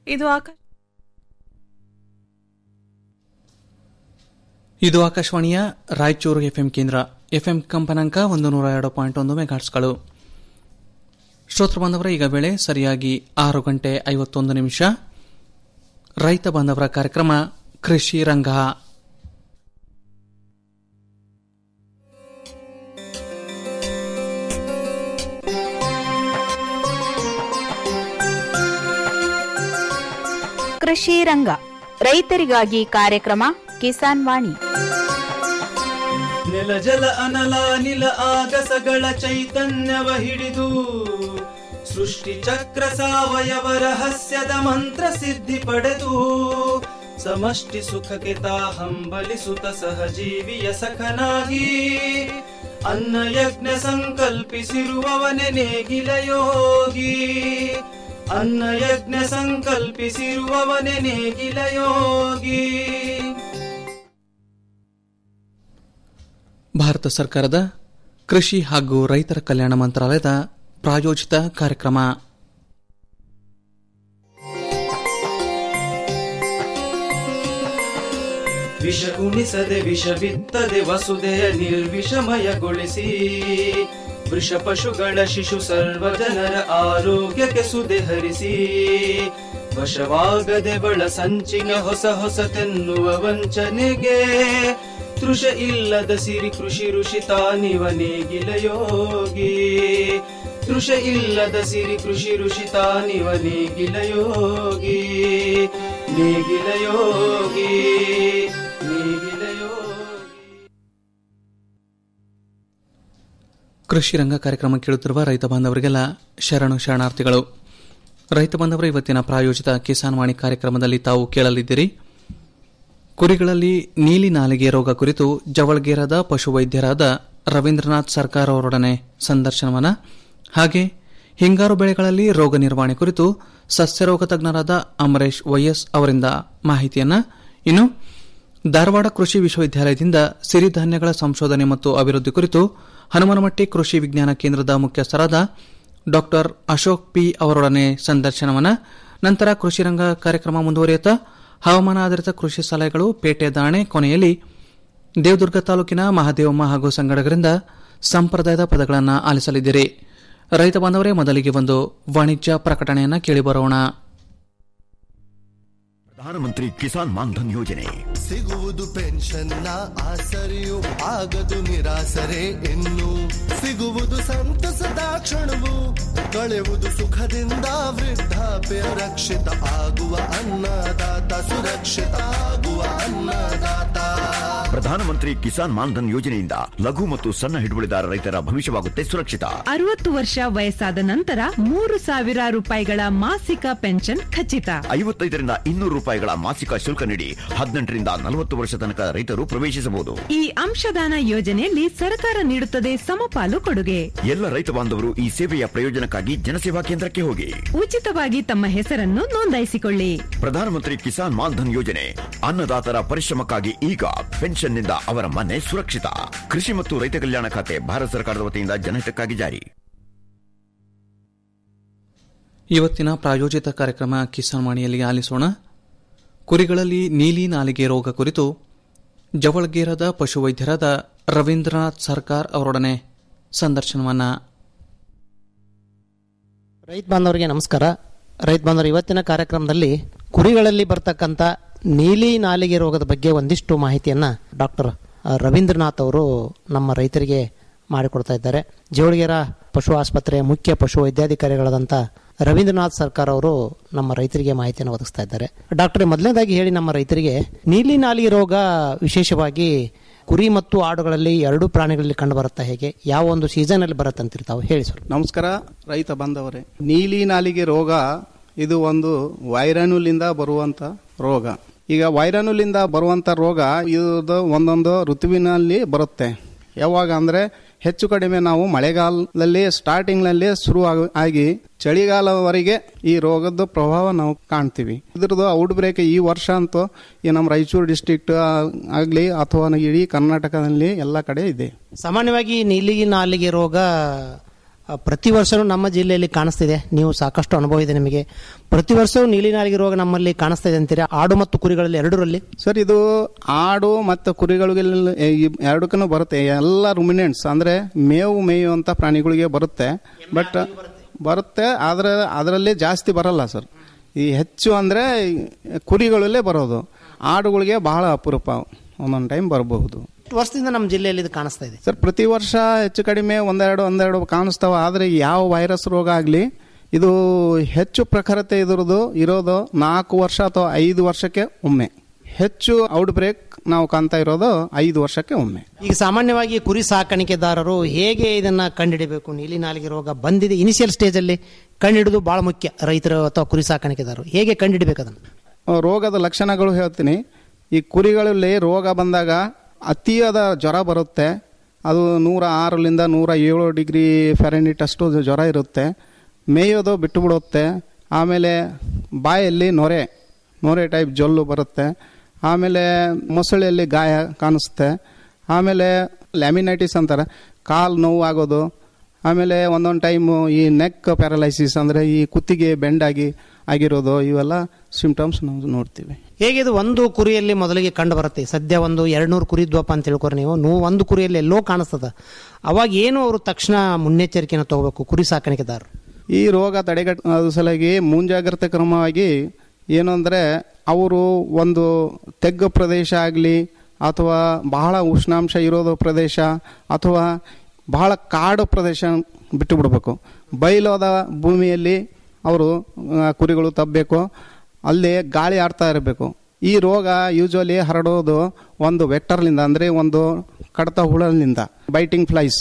ಇದು ಆಕ ಇದು ಆಕಾಶವಾಣಿಯ ರಾಯಚೂರು ಎಫ್ಎಂ ಕೇಂದ್ರ ಎಫ್ಎಂ ಕಂಪನಾಂಕ ಒಂದು ನೂರ ಎರಡು ಪಾಯಿಂಟ್ ಒಂದು ಮೆಗಾಟ್ಸ್ಗಳು ಶ್ರೋತೃ ಬಾಂಧವರ ಈಗ ವೇಳೆ ಸರಿಯಾಗಿ ಆರು ಗಂಟೆ ಐವತ್ತೊಂದು ನಿಮಿಷ ರೈತ ಬಾಂಧವರ ಕಾರ್ಯಕ್ರಮ ಕೃಷಿ ರಂಗ ಕೃಷಿ ರಂಗ ರೈತರಿಗಾಗಿ ಕಾರ್ಯಕ್ರಮ ಕಿಸಾನ್ ವಾಣಿ ನೆಲ ಜಲ ಅನಲ ನಿಲ ಆಗಸಗಳ ಚೈತನ್ಯವ ಹಿಡಿದು ಸೃಷ್ಟಿ ಚಕ್ರ ಸಾವಯವ ರಹಸ್ಯದ ಮಂತ್ರ ಸಿದ್ಧಿ ಪಡೆದು ಸಮಷ್ಟಿ ಸುಖಕ್ಕೆ ತಾ ಹಂಬಲಿಸುತ್ತ ಸಹಜೀವಿಯ ಸಖನಾಗಿ ಅನ್ನ ಯಜ್ಞ ಸಂಕಲ್ಪಿಸಿರುವವನೆ ನೇಗಿಲ ಯೋಗಿ ಅನ್ನ ಯಜ್ಞ ಸಂಕಲ್ಪಿಸಿರುವವನೆ ನೇಗಿಲ ಯೋಗಿ ಭಾರತ ಸರ್ಕಾರದ ಕೃಷಿ ಹಾಗೂ ರೈತರ ಕಲ್ಯಾಣ ಮಂತ್ರಾಲಯದ ಪ್ರಾಯೋಜಿತ ಕಾರ್ಯಕ್ರಮ ವಿಷ ಉಣಿಸದೆ ವಿಷ ಬಿತ್ತದೆ ವಸುದೆಯ ನಿರ್ವಿಷಮಯಗೊಳಿಸಿ ವೃಷ ಪಶುಗಳ ಶಿಶು ಸರ್ವ ಜನರ ಆರೋಗ್ಯಕ್ಕೆ ಸುದೆ ಹರಿಸಿ ವಶವಾಗದೆ ಬಳ ಸಂಚಿನ ಹೊಸ ಹೊಸತೆನ್ನುವ ವಂಚನೆಗೆ ತೃಷ ಇಲ್ಲದ ಸಿರಿ ಕೃಷಿ ಋಷಿ ತಾನಿವ ನೇಗಿಲ ಯೋಗಿ ತೃಷ ಇಲ್ಲದ ಸಿರಿ ಕೃಷಿ ಋಷಿ ತಾನಿವ ನೇಗಿಲ ಯೋಗಿ ನೇಗಿಲ ಯೋಗಿ ನೇಗಿಲ ಯೋಗಿ ಕೃಷಿ ರಂಗ ಕಾರ್ಯಕ್ರಮ ಕೇಳುತ್ತಿರುವ ರೈತ ಬಾಂಧವರಿಗೆಲ್ಲ ಶರಣು ಶರಣಾರ್ಥಿಗಳು ರೈತ ಬಾಂಧವರ ಇವತ್ತಿನ ಪ್ರಾಯೋಜಿತ ಕಿಸಾನ್ ವಾಣಿ ಕಾರ್ಯಕ್ರಮದಲ್ಲಿ ತಾವು ಕೇಳಲಿದ್ದೀರಿ ಕುರಿಗಳಲ್ಲಿ ನೀಲಿ ನಾಲಿಗೆ ರೋಗ ಕುರಿತು ಜವಳಗೇರದ ಪಶುವೈದ್ಯರಾದ ರವೀಂದ್ರನಾಥ್ ಸರ್ಕಾರ್ ಅವರೊಡನೆ ಸಂದರ್ಶನವನ್ನ ಹಾಗೆ ಹಿಂಗಾರು ಬೆಳೆಗಳಲ್ಲಿ ರೋಗ ನಿರ್ವಹಣೆ ಕುರಿತು ಸಸ್ಯರೋಗ ತಜ್ಞರಾದ ಅಮರೇಶ್ ವೈಎಸ್ ಅವರಿಂದ ಮಾಹಿತಿಯನ್ನ ಇನ್ನು ಧಾರವಾಡ ಕೃಷಿ ವಿಶ್ವವಿದ್ಯಾಲಯದಿಂದ ಸಿರಿಧಾನ್ಯಗಳ ಸಂಶೋಧನೆ ಮತ್ತು ಅಭಿವೃದ್ಧಿ ಕುರಿತು ಹನುಮನಮಟ್ಟಿ ಕೃಷಿ ವಿಜ್ಞಾನ ಕೇಂದ್ರದ ಮುಖ್ಯಸ್ಥರಾದ ಡಾಕ್ಟರ್ ಅಶೋಕ್ ಪಿ ಅವರೊಡನೆ ಸಂದರ್ಶನವನ್ನ ನಂತರ ಕೃಷಿ ರಂಗ ಕಾರ್ಯಕ್ರಮ ಮುಂದುವರಿಯುತ್ತಾ ಹವಾಮಾನ ಆಧಾರಿತ ಕೃಷಿ ಸಲಹೆಗಳು ಪೇಟೆ ದಾಣೆ ಕೊನೆಯಲ್ಲಿ ದೇವದುರ್ಗ ತಾಲೂಕಿನ ಮಹಾದೇವಮ್ಮ ಹಾಗೂ ಸಂಗಡಗರಿಂದ ಸಂಪ್ರದಾಯದ ಪದಗಳನ್ನು ಆಲಿಸಲಿದ್ದೀರಿ ರೈತ ಬಾಂಧವರೇ ಮೊದಲಿಗೆ ಒಂದು ವಾಣಿಜ್ಯ ಪ್ರಕಟಣೆಯನ್ನ ಕೇಳಿಬರೋಣ ಪ್ರಧಾನಮಂತ್ರಿ ಕಿಸಾನ್ ಮಾನ್ಧನ್ ಯೋಜನೆ ಸಿಗುವುದು ಪೆನ್ಷನ್ನ ಆಸರೆಯು ಆಗದು ನಿರಾಸರೆ ಇನ್ನು ಸಿಗುವುದು ಸಂತಸದ ಕ್ಷಣವು ಕಳೆಯುವುದು ಸುಖದಿಂದ ವೃದ್ಧಾಪ್ಯ ರಕ್ಷಿತ ಆಗುವ ಅನ್ನದಾತ ಸುರಕ್ಷಿತ ಆಗುವ ಅನ್ನದಾತ ಪ್ರಧಾನಮಂತ್ರಿ ಕಿಸಾನ್ ಮಾನ್ಧನ್ ಯೋಜನೆಯಿಂದ ಲಘು ಮತ್ತು ಸಣ್ಣ ಹಿಡುವಳಿದಾರ ರೈತರ ಭವಿಷ್ಯವಾಗುತ್ತೆ ಸುರಕ್ಷಿತ ಅರವತ್ತು ವರ್ಷ ವಯಸ್ಸಾದ ನಂತರ ಮೂರು ಸಾವಿರ ರೂಪಾಯಿಗಳ ಮಾಸಿಕ ಪೆನ್ಷನ್ ಖಚಿತ ಐವತ್ತೈದರಿಂದ ಇನ್ನೂರು ರೂಪಾಯಿಗಳ ಮಾಸಿಕ ಶುಲ್ಕ ನೀಡಿ ಹದಿನೆಂಟರಿಂದ ನಲವತ್ತು ವರ್ಷ ತನಕ ರೈತರು ಪ್ರವೇಶಿಸಬಹುದು ಈ ಅಂಶದಾನ ಯೋಜನೆಯಲ್ಲಿ ಸರ್ಕಾರ ನೀಡುತ್ತದೆ ಸಮಪಾಲು ಕೊಡುಗೆ ಎಲ್ಲ ರೈತ ಬಾಂಧವರು ಈ ಸೇವೆಯ ಪ್ರಯೋಜನಕ್ಕಾಗಿ ಜನಸೇವಾ ಕೇಂದ್ರಕ್ಕೆ ಹೋಗಿ ಉಚಿತವಾಗಿ ತಮ್ಮ ಹೆಸರನ್ನು ನೋಂದಾಯಿಸಿಕೊಳ್ಳಿ ಪ್ರಧಾನಮಂತ್ರಿ ಕಿಸಾನ್ ಮಾನ್ಧನ್ ಯೋಜನೆ ಅನ್ನದಾತರ ಪರಿಶ್ರಮಕ್ಕಾಗಿ ಈಗ ಪೆನ್ಷನ್ನಿಂದ ಅವರ ಮನೆ ಸುರಕ್ಷಿತ ಕೃಷಿ ಮತ್ತು ರೈತ ಕಲ್ಯಾಣ ಖಾತೆ ಭಾರತ ಸರ್ಕಾರದ ವತಿಯಿಂದ ಜನಹಿತಕ್ಕಾಗಿ ಜಾರಿ ಇವತ್ತಿನ ಪ್ರಾಯೋಜಿತ ಕಾರ್ಯಕ್ರಮ ಕಿಸಾನ್ ವಾಣಿಯಲ್ಲಿ ಆಲಿಸೋಣ ಕುರಿಗಳಲ್ಲಿ ನೀಲಿ ನಾಲಿಗೆ ರೋಗ ಕುರಿತು ಜವಳಗೇರದ ಪಶುವೈದ್ಯರಾದ ರವೀಂದ್ರನಾಥ್ ಸರ್ಕಾರ್ ಅವರೊಡನೆ ಸಂದರ್ಶನವನ್ನ ರೈತ ಬಾಂಧವರಿಗೆ ನಮಸ್ಕಾರ ರೈತ ಬಾಂಧವರು ಇವತ್ತಿನ ಕಾರ್ಯಕ್ರಮದಲ್ಲಿ ಕುರಿಗಳಲ್ಲಿ ಬರ್ತಕ್ಕಂಥ ನೀಲಿ ನಾಲಿಗೆ ರೋಗದ ಬಗ್ಗೆ ಒಂದಿಷ್ಟು ಮಾಹಿತಿಯನ್ನು ಡಾಕ್ಟರ್ ರವೀಂದ್ರನಾಥ್ ಅವರು ನಮ್ಮ ರೈತರಿಗೆ ಮಾಡಿಕೊಡ್ತಾ ಇದ್ದಾರೆ ಜೋಳಿಗೆರ ಪಶು ಆಸ್ಪತ್ರೆಯ ಮುಖ್ಯ ಪಶು ವೈದ್ಯಾಧಿಕಾರಿಗಳಾದಂಥ ರವೀಂದ್ರನಾಥ್ ಸರ್ಕಾರ್ ಅವರು ನಮ್ಮ ರೈತರಿಗೆ ಮಾಹಿತಿಯನ್ನು ಒದಗಿಸ್ತಾ ಇದ್ದಾರೆ ಡಾಕ್ಟರ್ ಮೊದಲನೇದಾಗಿ ಹೇಳಿ ನಮ್ಮ ರೈತರಿಗೆ ನೀಲಿ ನಾಲಿಗೆ ರೋಗ ವಿಶೇಷವಾಗಿ ಕುರಿ ಮತ್ತು ಆಡುಗಳಲ್ಲಿ ಎರಡೂ ಪ್ರಾಣಿಗಳಲ್ಲಿ ಕಂಡು ಬರುತ್ತಾ ಹೇಗೆ ಯಾವ ಒಂದು ಸೀಸನ್ ಅಲ್ಲಿ ಬರುತ್ತೆ ಅಂತಿರ್ತಾವೆ ಹೇಳಿ ಸರ್ ನಮಸ್ಕಾರ ರೈತ ಬಾಂಧವರೇ ನೀಲಿ ನಾಲಿಗೆ ರೋಗ ಇದು ಒಂದು ವೈರಾಣುಲಿಂದ ಬರುವಂತ ರೋಗ ಈಗ ವೈರಾಣುಲಿಂದ ಬರುವಂತ ರೋಗ ಇದು ಒಂದೊಂದು ಋತುವಿನಲ್ಲಿ ಬರುತ್ತೆ ಯಾವಾಗ ಅಂದ್ರೆ ಹೆಚ್ಚು ಕಡಿಮೆ ನಾವು ಮಳೆಗಾಲದಲ್ಲಿ ಸ್ಟಾರ್ಟಿಂಗ್ನಲ್ಲಿ ಶುರು ಆಗ- ಆಗಿ ಚಳಿಗಾಲವರೆಗೆ ಈ ರೋಗದ ಪ್ರಭಾವ ನಾವು ಕಾಣ್ತೀವಿ ಇದ್ರದ್ದು ಔಟ್ ಬ್ರೇಕ್ ಈ ವರ್ಷ ಅಂತೂ ಈ ನಮ್ಮ ರಾಯಚೂರು ಡಿಸ್ಟ್ರಿಕ್ಟ್ ಆಗಲಿ ಅಥವಾ ಇಡೀ ಕರ್ನಾಟಕದಲ್ಲಿ ಎಲ್ಲ ಕಡೆ ಇದೆ ಸಾಮಾನ್ಯವಾಗಿ ನೀಲಿ ನಾಲಿಗೆ ರೋಗ ಆ, ಪ್ರತಿ ವರ್ಷವೂ ನಮ್ಮ ಜಿಲ್ಲೆಯಲ್ಲಿ ಕಾಣಿಸ್ತಿದೆ ನೀವು ಸಾಕಷ್ಟು ಅನುಭವ ಇದೆ ನಿಮಗೆ ಪ್ರತಿ ವರ್ಷವೂ ನೀಲಿ ನಾಲಿಗೆ ರೋಗ ನಮ್ಮಲ್ಲಿ ಕಾಣಿಸ್ತಾ ಇದೆ ಅಂತೀರಾ ಆಡು ಮತ್ತು ಕುರಿಗಳಲ್ಲಿ ಎರಡರಲ್ಲಿ ಸರ್ ಇದು ಆಡು ಮತ್ತು ಕುರಿಗಳಿಗೆ ಎರಡಕ್ಕೂ ಬರುತ್ತೆ ಎಲ್ಲ ರುಮಿನೆಂಟ್ಸ್ ಅಂದ್ರೆ ಮೇವು ಮೇಯುವಂತ ಪ್ರಾಣಿಗಳಿಗೆ ಬರುತ್ತೆ ಬಟ್ ಬರುತ್ತೆ ಆದ್ರೆ ಅದರಲ್ಲಿ ಜಾಸ್ತಿ ಬರಲ್ಲ ಸರ್ ಈ ಹೆಚ್ಚು ಅಂದ್ರೆ ಕುರಿಗಳಲ್ಲೇ ಬರೋದು ಆಡುಗಳಿಗೆ ಬಹಳ ಅಪರೂಪ ಒಂದೊಂದು ಟೈಮ್ ಬರಬಹುದು ಎಷ್ಟು ವರ್ಷದಿಂದ ನಮ್ಮ ಜಿಲ್ಲೆಯಲ್ಲಿ ಇದು ಕಾಣಿಸ್ತಾ ಇದೆ ಸರ್ ಪ್ರತಿ ವರ್ಷ ಹೆಚ್ಚು ಕಡಿಮೆ ಒಂದೆರಡು ಒಂದೆರಡು ಕಾಣಿಸ್ತಾವ ಆದರೆ ಯಾವ ವೈರಸ್ ರೋಗ ಆಗಲಿ ಇದು ಹೆಚ್ಚು ಪ್ರಖರತೆ ಇದ್ರದ್ದು ಇರೋದು ನಾಲ್ಕು ವರ್ಷ ಅಥವಾ ಐದು ವರ್ಷಕ್ಕೆ ಒಮ್ಮೆ ಹೆಚ್ಚು ಔಟ್ ಬ್ರೇಕ್ ನಾವು ಕಾಣ್ತಾ ಇರೋದು ಐದು ವರ್ಷಕ್ಕೆ ಒಮ್ಮೆ ಈಗ ಸಾಮಾನ್ಯವಾಗಿ ಕುರಿ ಸಾಕಾಣಿಕೆದಾರರು ಹೇಗೆ ಇದನ್ನ ಕಂಡುಹಿಡಬೇಕು ನೀಲಿ ನಾಲಿಗೆ ರೋಗ ಬಂದಿದೆ ಇನಿಷಿಯಲ್ ಸ್ಟೇಜಲ್ಲಿ ಕಂಡುಹಿಡಿದು ಬಹಳ ಮುಖ್ಯ ರೈತರು ಅಥವಾ ಕುರಿ ಸಾಕಾಣಿಕೆದಾರರು ಹೇಗೆ ಕಂಡುಹಿಡಬೇಕು ಅದನ್ನು ಆ, ರೋಗದ ಲಕ್ಷಣಗಳು ಹೇಳ್ತೀನಿ ಈ ಕುರಿಗಳಲ್ಲಿ ರೋಗ ಬಂದಾಗ ಅತಿಯಾದ ಜ್ವರ ಬರುತ್ತೆ ಅದು ನೂರ ಆರರಿಂದ ನೂರ ಏಳು ಡಿಗ್ರಿ ಫ್ಯಾರೆನಿಟ್ ಅಷ್ಟು ಜ್ವರ ಇರುತ್ತೆ ಮೇಯೋದು ಬಿಟ್ಟು ಬಿಡುತ್ತೆ ಆಮೇಲೆ ಬಾಯಲ್ಲಿ ನೊರೆ ನೊರೆ ಟೈಪ್ ಜೊಲ್ಲು ಬರುತ್ತೆ ಆಮೇಲೆ ಮೊಸಳೆಯಲ್ಲಿ ಗಾಯ ಕಾಣಿಸುತ್ತೆ ಆಮೇಲೆ ಲ್ಯಾಮಿನೈಟಿಸ್ ಅಂತಾರೆ ಕಾಲು ನೋವು ಆಗೋದು ಆಮೇಲೆ ಒಂದೊಂದು ಟೈಮು ಈ ನೆಕ್ ಪ್ಯಾರಲೈಸಿಸ್ ಅಂದರೆ ಈ ಕುತ್ತಿಗೆ ಬೆಂಡಾಗಿ ಆಗಿರೋದು ಇವೆಲ್ಲ ಸಿಂಪ್ಟಮ್ಸ್ ನಾವು ನೋಡ್ತೀವಿ ಹೇಗೆ ಇದು ಒಂದು ಕುರಿಯಲ್ಲಿ ಮೊದಲಿಗೆ ಕಂಡು ಬರುತ್ತೆ ಸದ್ಯ ಒಂದು ಎರಡ್ನೂರು ಕುರಿ ಇದ್ವಪ್ಪ ಅಂತ ತಿಳ್ಕೊರಿ ನೀವು ನೀವು ಒಂದು ಕುರಿಯಲ್ಲಿ ಎಲ್ಲೋ ಕಾಣಿಸ್ತದ ಅವಾಗ ಏನು ಅವರು ತಕ್ಷಣ ಮುನ್ನೆಚ್ಚರಿಕೆಯನ್ನು ತಗೋಬೇಕು ಕುರಿ ಸಾಕಾಣಿಕೆದಾರರು ಈ ರೋಗ ತಡೆಗಟ್ಟೋದು ಸಲುವಾಗಿ ಮುಂಜಾಗ್ರತೆ ಕ್ರಮವಾಗಿ ಏನು ಅಂದರೆ ಅವರು ಒಂದು ತೆಗ್ಗು ಪ್ರದೇಶ ಆಗಲಿ ಅಥವಾ ಬಹಳ ಉಷ್ಣಾಂಶ ಇರೋದು ಪ್ರದೇಶ ಅಥವಾ ಬಹಳ ಕಾಡು ಪ್ರದೇಶ ಬಿಟ್ಟು ಬಿಡಬೇಕು ಬಯಲಾದ ಭೂಮಿಯಲ್ಲಿ ಅವರು ಆ, ಕುರಿಗಳು ತಬ್ಬಬೇಕು ಅಲ್ಲಿ ಗಾಳಿ ಆಡ್ತಾ ಇರಬೇಕು ಈ ರೋಗ ಯೂಶುವಲಿ ಹರಡೋದು ಒಂದು ವೆಕ್ಟರ್ಲಿಂದ ಅಂದರೆ ಒಂದು ಕಡತ ಹುಳಲಿಂದ ಬೈಟಿಂಗ್ ಫ್ಲೈಸ್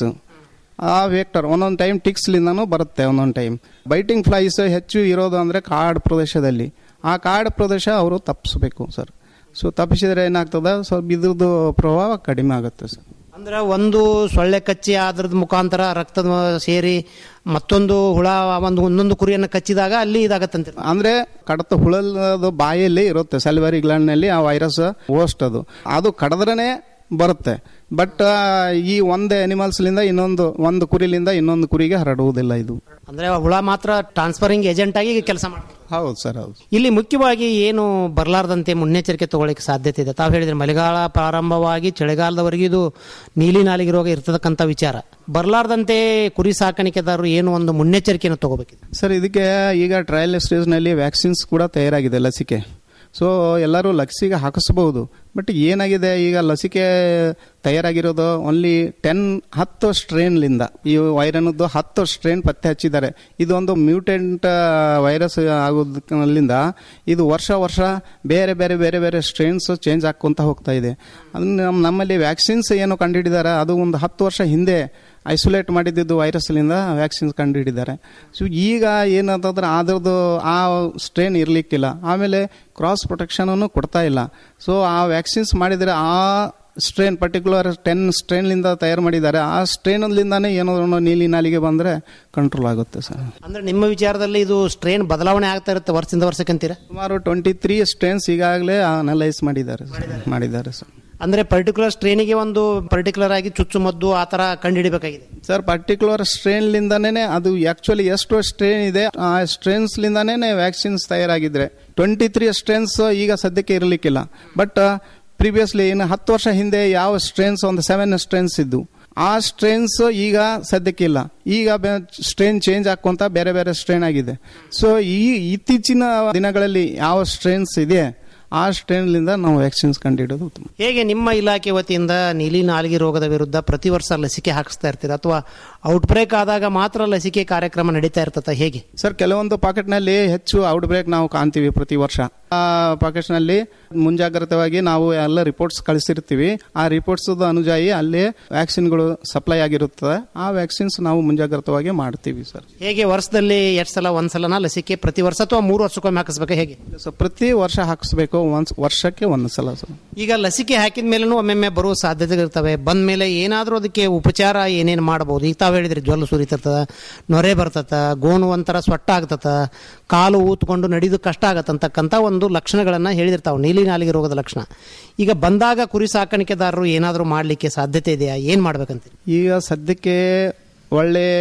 ಆ ವೆಕ್ಟರ್ ಒಂದೊಂದು ಟೈಮ್ ಟಿಕ್ಸ್ಲಿಂದನೂ ಬರುತ್ತೆ ಒಂದೊಂದು ಟೈಮ್ ಬೈಟಿಂಗ್ ಫ್ಲೈಸ್ ಹೆಚ್ಚು ಇರೋದು ಅಂದರೆ ಕಾಡು ಪ್ರದೇಶದಲ್ಲಿ ಆ ಕಾಡು ಪ್ರದೇಶ ಅವರು ತಪ್ಪಿಸ್ಬೇಕು ಸರ್ ಸೊ ತಪ್ಪಿಸಿದ್ರೆ ಏನಾಗ್ತದೆ ಸ್ವಲ್ಪ ಇದ್ರದ್ದು ಪ್ರಭಾವ ಕಡಿಮೆ ಆಗುತ್ತೆ ಸರ್ ಅಂದ್ರೆ ಒಂದು ಸೊಳ್ಳೆ ಕಚ್ಚಿ ಅದ್ರದ್ದು ಮುಖಾಂತರ ರಕ್ತದ ಸೇರಿ ಮತ್ತೊಂದು ಹುಳ ಒಂದು ಒಂದೊಂದು ಕುರಿಯನ್ನು ಕಚ್ಚಿದಾಗ ಅಲ್ಲಿ ಇದಾಗತ್ತಂತ ಅಂದ್ರೆ ಕಡತ ಹುಳದ ಬಾಯಲ್ಲಿ ಇರುತ್ತೆ ಸಲ್ವರಿ ಗ್ಲ್ಯಾಂಡ್ನಲ್ಲಿ ಆ ವೈರಸ್ ಓಸ್ಟ್ ಅದು ಅದು ಕಡದ್ರೇ ಬರುತ್ತೆ ಬಟ್ ಈ ಒಂದು ಅನಿಮಲ್ಸ್ಲಿಂದ ಇನ್ನೊಂದು ಒಂದು ಕುರಿಲಿಂದ ಇನ್ನೊಂದು ಕುರಿಗೆ ಹರಡುವುದಿಲ್ಲ ಇದು ಅಂದ್ರೆ ಹುಳ ಮಾತ್ರ ಟ್ರಾನ್ಸ್ಫರಿಂಗ್ ಏಜೆಂಟ್ ಆಗಿ ಕೆಲಸ ಮಾಡ್ತಾರೆ ಹೌದು ಸರ್ ಹೌದು ಇಲ್ಲಿ ಮುಖ್ಯವಾಗಿ ಏನು ಬರಲಾರ್ದಂತೆ ಮುನ್ನೆಚ್ಚರಿಕೆ ತಗೊಳ್ಳಿಕ್ಕೆ ಸಾಧ್ಯತೆ ಇದೆ ತಾವು ಹೇಳಿದ್ರೆ ಮಳೆಗಾಲ ಪ್ರಾರಂಭವಾಗಿ ಚಳಿಗಾಲದವರೆಗೆ ಇದು ನೀಲಿ ನಾಲಿಗೆ ರೋಗ ಇರ್ತಕ್ಕಂಥ ವಿಚಾರ ಬರಲಾರ್ದಂತೆ ಕುರಿ ಸಾಕಾಣಿಕೆದಾರರು ಏನು ಒಂದು ಮುನ್ನೆಚ್ಚರಿಕೆಯನ್ನು ತಗೋಬೇಕಿದೆ ಸರ್ ಇದಕ್ಕೆ ಈಗ ಟ್ರಯಲ್ ಸ್ಟೇಜ್ನಲ್ಲಿ ವ್ಯಾಕ್ಸಿನ್ಸ್ ಕೂಡ ತಯಾರಾಗಿದೆ ಲಸಿಕೆ ಸೊ ಎಲ್ಲರೂ ಲಸಿಕೆ ಹಾಕಿಸ್ಬೋದು ಬಟ್ ಏನಾಗಿದೆ ಈಗ ಲಸಿಕೆ ತಯಾರಾಗಿರೋದು ಓನ್ಲಿ ಟೆನ್ ಹತ್ತು ಸ್ಟ್ರೇನ್ಲಿಂದ ಈ ವೈರನ್ದು ಹತ್ತು ಸ್ಟ್ರೇನ್ ಪತ್ತೆ ಹಚ್ಚಿದ್ದಾರೆ ಇದೊಂದು ಮ್ಯೂಟೆಂಟ್ ವೈರಸ್ ಆಗೋದ್ರಿಂದ ಇದು ವರ್ಷ ವರ್ಷ ಬೇರೆ ಬೇರೆ ಬೇರೆ ಬೇರೆ ಸ್ಟ್ರೇನ್ಸ್ ಚೇಂಜ್ ಆಕ್ಕೊಂತ ಹೋಗ್ತಾ ಇದೆ ಅದನ್ನ ನಮ್ಮ ನಮ್ಮಲ್ಲಿ ವ್ಯಾಕ್ಸಿನ್ಸ್ ಏನು ಕಂಡುಹಿಡಿದಾರೆ ಅದು ಒಂದು ಹತ್ತು ವರ್ಷ ಹಿಂದೆ ಐಸೋಲೇಟ್ ಮಾಡಿದ್ದು ವೈರಸ್ಲಿಂದ ವ್ಯಾಕ್ಸಿನ್ಸ್ ಕಂಡುಹಿಡಿದ್ದಾರೆ ಸೊ ಈಗ ಏನಂತಂದ್ರೆ ಅದ್ರದ್ದು ಆ ಸ್ಟ್ರೇನ್ ಇರಲಿಕ್ಕಿಲ್ಲ ಆಮೇಲೆ ಕ್ರಾಸ್ ಪ್ರೊಟೆಕ್ಷನನ್ನು ಕೊಡ್ತಾ ಇಲ್ಲ ಸೊ ಆ ವ್ಯಾಕ್ಸಿನ್ಸ್ ಮಾಡಿದರೆ ಆ ಸ್ಟ್ರೇನ್ ಪರ್ಟಿಕ್ಯುಲರ್ ಟೆನ್ ಸ್ಟ್ರೇನ್ಲಿಂದ ತಯಾರು ಮಾಡಿದ್ದಾರೆ ಆ ಸ್ಟ್ರೇನ್ಲಿಂದಾನೇ ಏನಾದ್ರು ನೀಲಿ ನಾಲಿಗೆ ಬಂದರೆ ಕಂಟ್ರೋಲ್ ಆಗುತ್ತೆ ಸರ್ ಅಂದ್ರೆ ನಿಮ್ಮ ವಿಚಾರದಲ್ಲಿ ಇದು ಸ್ಟ್ರೇನ್ ಬದಲಾವಣೆ ಆಗ್ತಾ ಇರುತ್ತೆ ವರ್ಷದಿಂದ ವರ್ಷಕ್ಕಂತೀರಾ ಸುಮಾರು ಟ್ವೆಂಟಿ ತ್ರೀ ಸ್ಟ್ರೇನ್ಸ್ ಈಗಾಗಲೇ ಅನಲೈಸ್ ಮಾಡಿದ್ದಾರೆ ಸರ್. ಮಾಡಿದ್ದಾರೆ ಸರ್ ಅಂದ್ರೆ ಪರ್ಟಿಕ್ಯುಲರ್ ಸ್ಟ್ರೇನಿಗೆ ಒಂದು ಪರ್ಟಿಕ್ಯುಲರ್ ಆಗಿ ಚುಚ್ಚುಮದ್ದು ಆ ತರ ಕಂಡುಹಿಡಬೇಕಾಗಿದೆ ಸರ್ ಪರ್ಟಿಕ್ಯುಲರ್ ಸ್ಟ್ರೇನ್ಲಿಂದಾನೇ ಅದು ಆಕ್ಚುಲಿ ಎಷ್ಟು ಸ್ಟ್ರೇನ್ ಇದೆ ಆ ಸ್ಟ್ರೇನ್ಸ್ಲಿಂದಾನೇ ವ್ಯಾಕ್ಸಿನ್ಸ್ ತಯಾರಾಗಿದ್ರೆ ಟ್ವೆಂಟಿ ತ್ರೀ ಸ್ಟ್ರೇನ್ಸ್ ಈಗ ಸದ್ಯಕ್ಕೆ ಇರಲಿಕ್ಕಿಲ್ಲ ಬಟ್ ಪ್ರಿವಿಯಸ್ಲಿ ಇನ್ನು ಹತ್ತು ವರ್ಷ ಹಿಂದೆ ಯಾವ ಸ್ಟ್ರೇನ್ಸ್ ಒಂದು ಸೆವೆನ್ ಸ್ಟ್ರೇನ್ಸ್ ಇದ್ದು ಆ ಸ್ಟ್ರೇನ್ಸ್ ಈಗ ಸದ್ಯಕ್ಕಿಲ್ಲ ಈಗ ಸ್ಟ್ರೇನ್ ಚೇಂಜ್ ಹಾಕೊಂತ ಬೇರೆ ಬೇರೆ ಸ್ಟ್ರೇನ್ ಆಗಿದೆ ಸೊ ಈ ಇತ್ತೀಚಿನ ದಿನಗಳಲ್ಲಿ ಯಾವ ಸ್ಟ್ರೇನ್ಸ್ ಇದೆ ಆ ಸ್ಟ್ರೇನ್ಲಿಂದ ನಾವು ವ್ಯಾಕ್ಸಿನ್ಸ್ ಕಂಡುಹಿಡೋದು ಉತ್ತಮ ಹೇಗೆ ನಿಮ್ಮ ಇಲಾಖೆ ವತಿಯಿಂದ ನೀಲಿ ನಾಲಿಗೆ ರೋಗದ ವಿರುದ್ಧ ಪ್ರತಿ ವರ್ಷ ಲಸಿಕೆ ಹಾಕಿಸ್ತಾ ಇರ್ತೀರಾ ಅಥವಾ ಔಟ್ಬ್ರೇಕ್ ಆದಾಗ ಮಾತ್ರ ಲಸಿಕೆ ಕಾರ್ಯಕ್ರಮ ನಡೀತಾ ಇರ್ತದ ಹೇಗೆ ಸರ್ ಕೆಲವೊಂದು ಪಾಕೆಟ್ನಲ್ಲಿ ಹೆಚ್ಚು ಔಟ್ ಬ್ರೇಕ್ ನಾವು ಕಾಣ್ತೀವಿ ಪ್ರತಿ ವರ್ಷ ಆ ಪಾಕೆಟ್ಸ್ನಲ್ಲಿ ಮುಂಜಾಗ್ರತವಾಗಿ ನಾವು ಎಲ್ಲ ರಿಪೋರ್ಟ್ಸ್ ಕಳಿಸಿರ್ತೀವಿ ಆ ರಿಪೋರ್ಟ್ಸ್ ಅನುಜಾಯಿ ಅಲ್ಲಿ ವ್ಯಾಕ್ಸಿನ್ಗಳು ಸಪ್ಲೈ ಆಗಿರುತ್ತದೆ ಆ ವ್ಯಾಕ್ಸಿನ್ಸ್ ನಾವು ಮುಂಜಾಗ್ರತವಾಗಿ ಮಾಡ್ತೀವಿ ಸರ್ ಹೇಗೆ ವರ್ಷದಲ್ಲಿ ಎಷ್ಟು ಸಲ ಒಂದ್ ಸಲನ ಲಸಿಕೆ ಪ್ರತಿ ವರ್ಷ ಅಥವಾ ಮೂರು ವರ್ಷಕ್ಕೊಮ್ಮೆ ಹಾಕಿಸ್ಬೇಕಾ ಹೇಗೆ ಸೊ ಪ್ರತಿ ವರ್ಷ ಹಾಕಿಸ್ಬೇಕು ಒಂದ್ ವರ್ಷಕ್ಕೆ ಒಂದು ಸಲ ಸರ್ ಈಗ ಲಸಿಕೆ ಹಾಕಿದ ಮೇಲೂ ಒಮ್ಮೊಮ್ಮೆ ಬರುವ ಸಾಧ್ಯತೆಗಳಿರ್ತವೆ ಬಂದ ಮೇಲೆ ಏನಾದರೂ ಅದಕ್ಕೆ ಉಪಚಾರ ಏನೇನು ಮಾಡಬಹುದು ಈಗ ತಾವು ಹೇಳಿದ್ರಿ ಜ್ವಲ ಸುರಿತಿರ್ತದ ನೊರೆ ಬರ್ತದ ಗೋನು ಒಂಥರ ಸೊಟ್ಟ ಆಗ್ತದ ಕಾಲು ಊತ್ಕೊಂಡು ನಡೆದು ಕಷ್ಟ ಆಗತ್ತಂತಕ್ಕಂಥ ಒಂದು ಲಕ್ಷಣಗಳನ್ನು ಹೇಳಿದಿರ್ತಾವೆ ನೀಲಿ ನಾಲಿಗೆ ರೋಗದ ಲಕ್ಷಣ ಈಗ ಬಂದಾಗ ಕುರಿ ಸಾಕಾಣಿಕೆದಾರರು ಏನಾದರೂ ಮಾಡಲಿಕ್ಕೆ ಸಾಧ್ಯತೆ ಇದೆಯಾ ಏನು ಮಾಡ್ಬೇಕಂತೀರಿ ಈಗ ಸದ್ಯಕ್ಕೆ ಒಳ್ಳೆ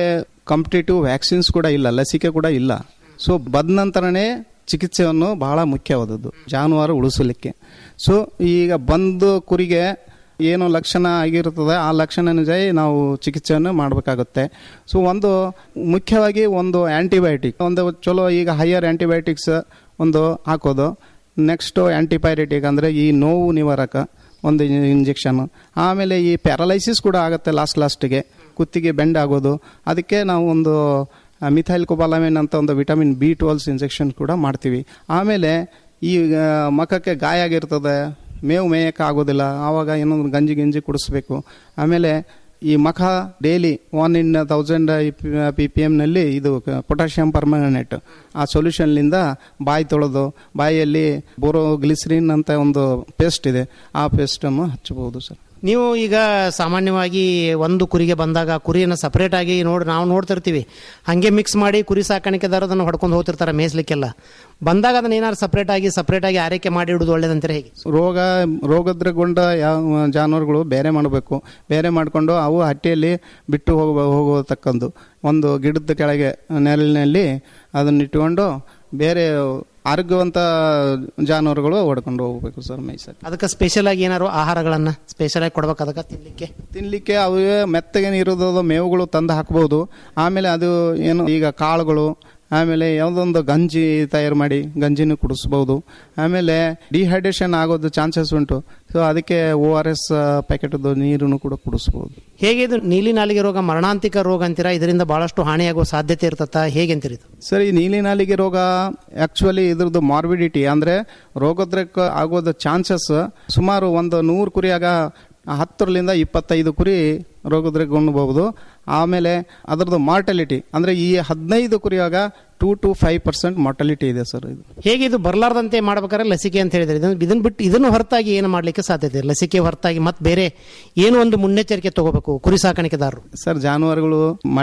ಕಾಂಪಿಟೇಟಿವ್ ವ್ಯಾಕ್ಸಿನ್ಸ್ ಕೂಡ ಇಲ್ಲ ಲಸಿಕೆ ಕೂಡ ಇಲ್ಲ ಸೊ ಬದ ನಂತರನೇ ಚಿಕಿತ್ಸೆಯನ್ನು ಬಹಳ ಮುಖ್ಯವಾದದ್ದು ಜಾನುವಾರು ಉಳಿಸಲಿಕ್ಕೆ ಸೊ ಈಗ ಬಂದು ಕುರಿಗೆ ಏನು ಲಕ್ಷಣ ಆಗಿರ್ತದೆ ಆ ಲಕ್ಷಣ ಅನುಸಾರ ನಾವು ಚಿಕಿತ್ಸೆಯನ್ನು ಮಾಡಬೇಕಾಗುತ್ತೆ ಸೊ ಒಂದು ಮುಖ್ಯವಾಗಿ ಒಂದು ಆ್ಯಂಟಿಬಯೋಟಿಕ್ ಒಂದು ಚಲೋ ಈಗ ಹೈಯರ್ ಆ್ಯಂಟಿಬಯೋಟಿಕ್ಸ್ ಒಂದು ಹಾಕೋದು ನೆಕ್ಸ್ಟು ಆ್ಯಂಟಿಪೈರೆಟಿಕ್ ಅಂದರೆ ಈ ನೋವು ನಿವಾರಕ ಒಂದು ಇಂಜೆಕ್ಷನ್ ಆಮೇಲೆ ಈ ಪ್ಯಾರಲೈಸಿಸ್ ಕೂಡ ಆಗುತ್ತೆ ಲಾಸ್ಟ್ ಲಾಸ್ಟಿಗೆ ಕುತ್ತಿಗೆ ಬೆಂಡ್ ಆಗೋದು ಅದಕ್ಕೆ ನಾವು ಒಂದು ಮಿಥೈಲ್ ಕೊಬಾಲಮಿನ್ ಅಂತ ಒಂದು ವಿಟಮಿನ್ ಬಿ ಟ್ವೆಲ್ಸ್ ಇಂಜೆಕ್ಷನ್ ಕೂಡ ಮಾಡ್ತೀವಿ ಆಮೇಲೆ ಈ ಆ, ಮಖಕ್ಕೆ ಗಾಯ ಆಗಿರ್ತದೆ ಮೇವು ಮೇಯಕ್ಕೆ ಆಗೋದಿಲ್ಲ ಆವಾಗ ಏನೊಂದು ಗಂಜಿ ಗಿಂಜಿ ಕುಡಿಸ್ಬೇಕು ಆಮೇಲೆ ಈ ಮಖ daily one in thousand P P ಎಮ್ನಲ್ಲಿ ಇದು ಪೊಟ್ಯಾಷಿಯಂ ಪರ್ಮನೆಂಟ್ ಆ ಸೊಲ್ಯೂಷನ್ಲಿಂದ ಬಾಯಿ ತೊಳೆದು ಬಾಯಿಯಲ್ಲಿ ಬೋರೋ ಗ್ಲಿಸರಿನ್ ಅಂತ ಒಂದು ಪೇಸ್ಟ್ ಇದೆ ಆ ಪೇಸ್ಟನ್ನು ಹಚ್ಚಬಹುದು ಸರ್ ನೀವು ಈಗ ಸಾಮಾನ್ಯವಾಗಿ ಒಂದು ಕುರಿಗೆ ಬಂದಾಗ ಆ ಕುರಿಯನ್ನು ಸಪರೇಟ್ ಆಗಿ ನೋಡಿ ನಾವು ನೋಡ್ತಿರ್ತೀವಿ ಹಾಗೆ ಮಿಕ್ಸ್ ಮಾಡಿ ಕುರಿ ಸಾಕಾಣಿಕೆದಾರ ಅದನ್ನು ಹೊಡ್ಕೊಂಡು ಹೋಗ್ತಿರ್ತಾರೆ ಮೇಯಿಸ್ಲಿಕ್ಕೆಲ್ಲ ಬಂದಾಗ ಅದನ್ನ ಏನಾದ್ರು ಸಪರೇಟ್ ಆಗಿ ಸಪರೇಟ್ ಆಗಿ ಆರೈಕೆ ಮಾಡಿ ಇಡೋದು ಒಳ್ಳೇದಂತೀರ ಹೇಗೆ ರೋಗ ರೋಗದ್ರಗೊಂಡ ಯಾವ ಜಾನುವಾರುಗಳು ಬೇರೆ ಮಾಡಬೇಕು ಬೇರೆ ಮಾಡಿಕೊಂಡು ಅವು ಹಟ್ಟಿಯಲ್ಲಿ ಬಿಟ್ಟು ಹೋಗ ಹೋಗತಕ್ಕಂದು ಒಂದು ಗಿಡದ ಕೆಳಗೆ ನೆರಳಿನಲ್ಲಿ ಅದನ್ನ ಇಟ್ಟುಕೊಂಡು ಬೇರೆ ಆರೋಗ್ಯವಂತ ಜಾನುವಾರುಗಳು ಹೊಡ್ಕೊಂಡು ಹೋಗ್ಬೇಕು ಸರ್ ಮೈಸೂರು ಅದಕ್ಕೆ ಸ್ಪೆಷಲ್ ಆಗಿ ಏನಾದ್ರು ಆಹಾರಗಳನ್ನ ಸ್ಪೆಷಲ್ ಆಗಿ ಕೊಡ್ಬೇಕು ಅದಕ್ಕೆ ತಿನ್ಲಿಕ್ಕೆ ತಿನ್ಲಿಕ್ಕೆ ಅವೇ ಮೆತ್ತಗೆ ಇರೋದು ಮೇವುಗಳು ತಂದು ಹಾಕ್ಬೋದು ಆಮೇಲೆ ಅದು ಏನು ಈಗ ಕಾಳುಗಳು ಆಮೇಲೆ ಯಾವುದೊಂದು ಗಂಜಿ ತಯಾರು ಮಾಡಿ ಗಂಜಿನೂ ಕುಡಿಸ್ಬೋದು ಆಮೇಲೆ ಡಿಹೈಡ್ರೇಷನ್ ಆಗೋದು ಚಾನ್ಸಸ್ ಉಂಟು ಸೊ ಅದಕ್ಕೆ ಓ ಆರ್ ಎಸ್ ಪ್ಯಾಕೆಟ್ದು ನೀರನ್ನು ಕೂಡ ಕುಡಿಸ್ಬೋದು ಹೇಗೆ ಇದು ನೀಲಿ ನಾಲಿಗೆ ರೋಗ ಮರಣಾಂತಿಕ ರೋಗ ಅಂತೀರಾ ಇದರಿಂದ ಬಹಳಷ್ಟು ಹಾನಿಯಾಗುವ ಸಾಧ್ಯತೆ ಇರ್ತತ್ತ ಹೇಗೆ ಅಂತೀರಿ ಇದು ಸರ್ ಈ ನೀಲಿ ನಾಲಿಗೆ ರೋಗ ಆಕ್ಚುಲಿ ಇದ್ರದ್ದು ಮಾರ್ಬಿಡಿಟಿ ಅಂದ್ರೆ ರೋಗದ್ರಕ್ಕೆ ಆಗೋದ ಚಾನ್ಸಸ್ ಸುಮಾರು ಒಂದು ನೂರು ಕುರಿಯಾಗ ಹತ್ತರಿಂದ ಇಪ್ಪತ್ತೈದು ಕುರಿ ರೋಗದ್ರಗೊಂಡಬಹುದು ಆಮೇಲೆ ಅದರದ್ದು ಮಾರ್ಟಲಿಟಿ ಅಂದ್ರೆ ಈ ಹದಿನೈದು ಕುರಿಯಾಗ two to five percent mortality ಇದೆ ಸರ್ ಇದು ಹೇಗೆ ಇದು ಬರಲಾರ್ದಂತೆ ಮಾಡ್ಬೇಕಾದ್ರೆ ಲಸಿಕೆ ಅಂತ ಹೇಳಿದ್ರೆ ಇದನ್ನ ಇದನ್ನ ಬಿಟ್ಟು ಇದನ್ನು ಹೊರತಾಗಿ ಏನು ಮಾಡ್ಲಿಕ್ಕೆ ಸಾಧ್ಯತೆ ಇದೆ ಲಸಿಕೆ ಹೊರತಾಗಿ ಮತ್ತೆ ಬೇರೆ ಏನು ಒಂದು ಮುನ್ನೆಚ್ಚರಿಕೆ ತಗೋಬೇಕು ಕುರಿ ಸಾಕಾಣಿಕೆದಾರರು ಸರ್ ಜಾನುವಾರುಗಳು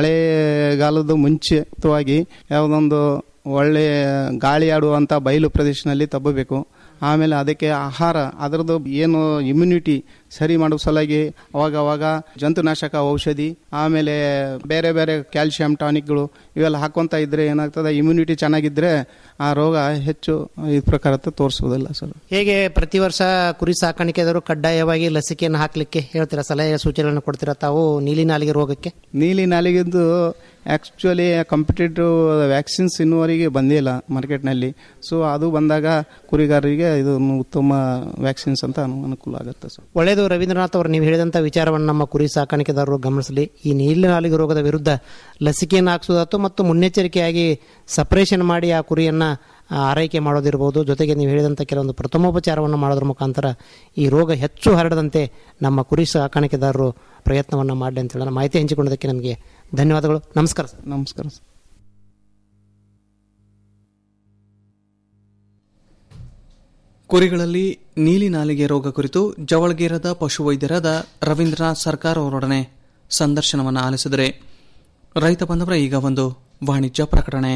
ಮಳೆಗಾಲದ ಮುಂಚಿತವಾಗಿ ಯಾವುದೊಂದು ಒಳ್ಳೆ ಗಾಳಿ ಆಡುವಂಥ ಬಯಲು ಪ್ರದೇಶದಲ್ಲಿ ತಬ್ಬಬೇಕು ಆಮೇಲೆ ಅದಕ್ಕೆ ಆಹಾರ ಅದರದ್ದು ಏನು ಇಮ್ಯುನಿಟಿ ಸರಿ ಮಾಡುವ ಸಲುವಾಗಿ ಅವಾಗ ಅವಾಗ ಜಂತುನಾಶಕ ಔಷಧಿ ಆಮೇಲೆ ಬೇರೆ ಬೇರೆ ಕ್ಯಾಲ್ಸಿಯಂ ಟಾನಿಕ್ಗಳು ಇವೆಲ್ಲ ಹಾಕೊಂತ ಇದ್ರೆ ಏನಾಗ್ತದೆ ಇಮ್ಯುನಿಟಿ ಚೆನ್ನಾಗಿದ್ರೆ ಆ ರೋಗ ಹೆಚ್ಚು ಈ ಪ್ರಕಾರ ತೋರಿಸೋದಿಲ್ಲ ಸರ್ ಹೇಗೆ ಪ್ರತಿ ವರ್ಷ ಕುರಿ ಸಾಕಾಣಿಕೆದಾರರು ಕಡ್ಡಾಯವಾಗಿ ಲಸಿಕೆಯನ್ನು ಹಾಕ್ಲಿಕ್ಕೆ ಹೇಳ್ತೀರಾ ಸಲಹೆ ಸೂಚನೆಗಳನ್ನು ಕೊಡ್ತೀರಾ ತಾವು ನೀಲಿ ನಾಲಿಗೆ ರೋಗಕ್ಕೆ ನೀಲಿ ನಾಲಿಗೆದ್ದು ಆ್ಯಕ್ಚುಲಿ ಕಾಂಪಿಟೇಟಿವ್ ವ್ಯಾಕ್ಸಿನ್ಸ್ ಇನ್ನುವರೆಗೆ ಬಂದಿಲ್ಲ ಮಾರ್ಕೆಟ್ನಲ್ಲಿ ಸೊ ಅದು ಬಂದಾಗ ಕುರಿಗಾರರಿಗೆ ಇದು ಉತ್ತಮ ವ್ಯಾಕ್ಸಿನ್ಸ್ ಅಂತ ಅನು- ಅನುಕೂಲ ಆಗುತ್ತೆ ಸರ್ ಒಳ್ಳೆಯದು ರವೀಂದ್ರನಾಥ್ ಅವರು ನೀವು ಹೇಳಿದಂಥ ವಿಚಾರವನ್ನು ನಮ್ಮ ಕುರಿ ಸಾಕಾಣಿಕೆದಾರರು ಗಮನಿಸಲಿ ಈ ನೀಲಿ ನಾಲಿಗೆ ರೋಗದ ವಿರುದ್ಧ ಲಸಿಕೆಯನ್ನು ಹಾಕ್ಸೋದಾತು ಮತ್ತು ಮುನ್ನೆಚ್ಚರಿಕೆಯಾಗಿ ಸಪರೇಷನ್ ಮಾಡಿ ಆ ಕುರಿಯನ್ನು ಆ, ಆರೈಕೆ ಮಾಡೋದಿರ್ಬೋದು ಜೊತೆಗೆ ನೀವು ಹೇಳಿದಂಥ ಕೆಲವೊಂದು ಪ್ರಥಮೋಪಚಾರವನ್ನು ಮಾಡೋದ್ರ ಮುಖಾಂತರ ಈ ರೋಗ ಹೆಚ್ಚು ಹರಡದಂತೆ ನಮ್ಮ ಕುರಿ ಸಾಕಾಣಿಕೆದಾರರು ಪ್ರಯತ್ನವನ್ನು ಮಾಡಲಿ ಅಂತ ಹೇಳೋಣ ಮಾಹಿತಿ ಹಂಚಿಕೊಂಡದಕ್ಕೆ ನಮಗೆ ಧನ್ಯವಾದಗಳು ನಮಸ್ಕಾರ ಸರ್ ನಮಸ್ಕಾರ ಸರ್ ಕುರಿಗಳಲ್ಲಿ ನೀಲಿ ನಾಲಿಗೆ ರೋಗ ಕುರಿತು ಜವಳಗೇರದ ಪಶುವೈದ್ಯರಾದ ರವೀಂದ್ರನಾಥ್ ಸರ್ಕಾರ್ ಅವರೊಡನೆ ಸಂದರ್ಶನವನ್ನು ಆಲಿಸಿದರೆ ರೈತ ಬಂದವರ ಈಗ ಒಂದು ವಾಣಿಜ್ಯ ಪ್ರಕಟಣೆ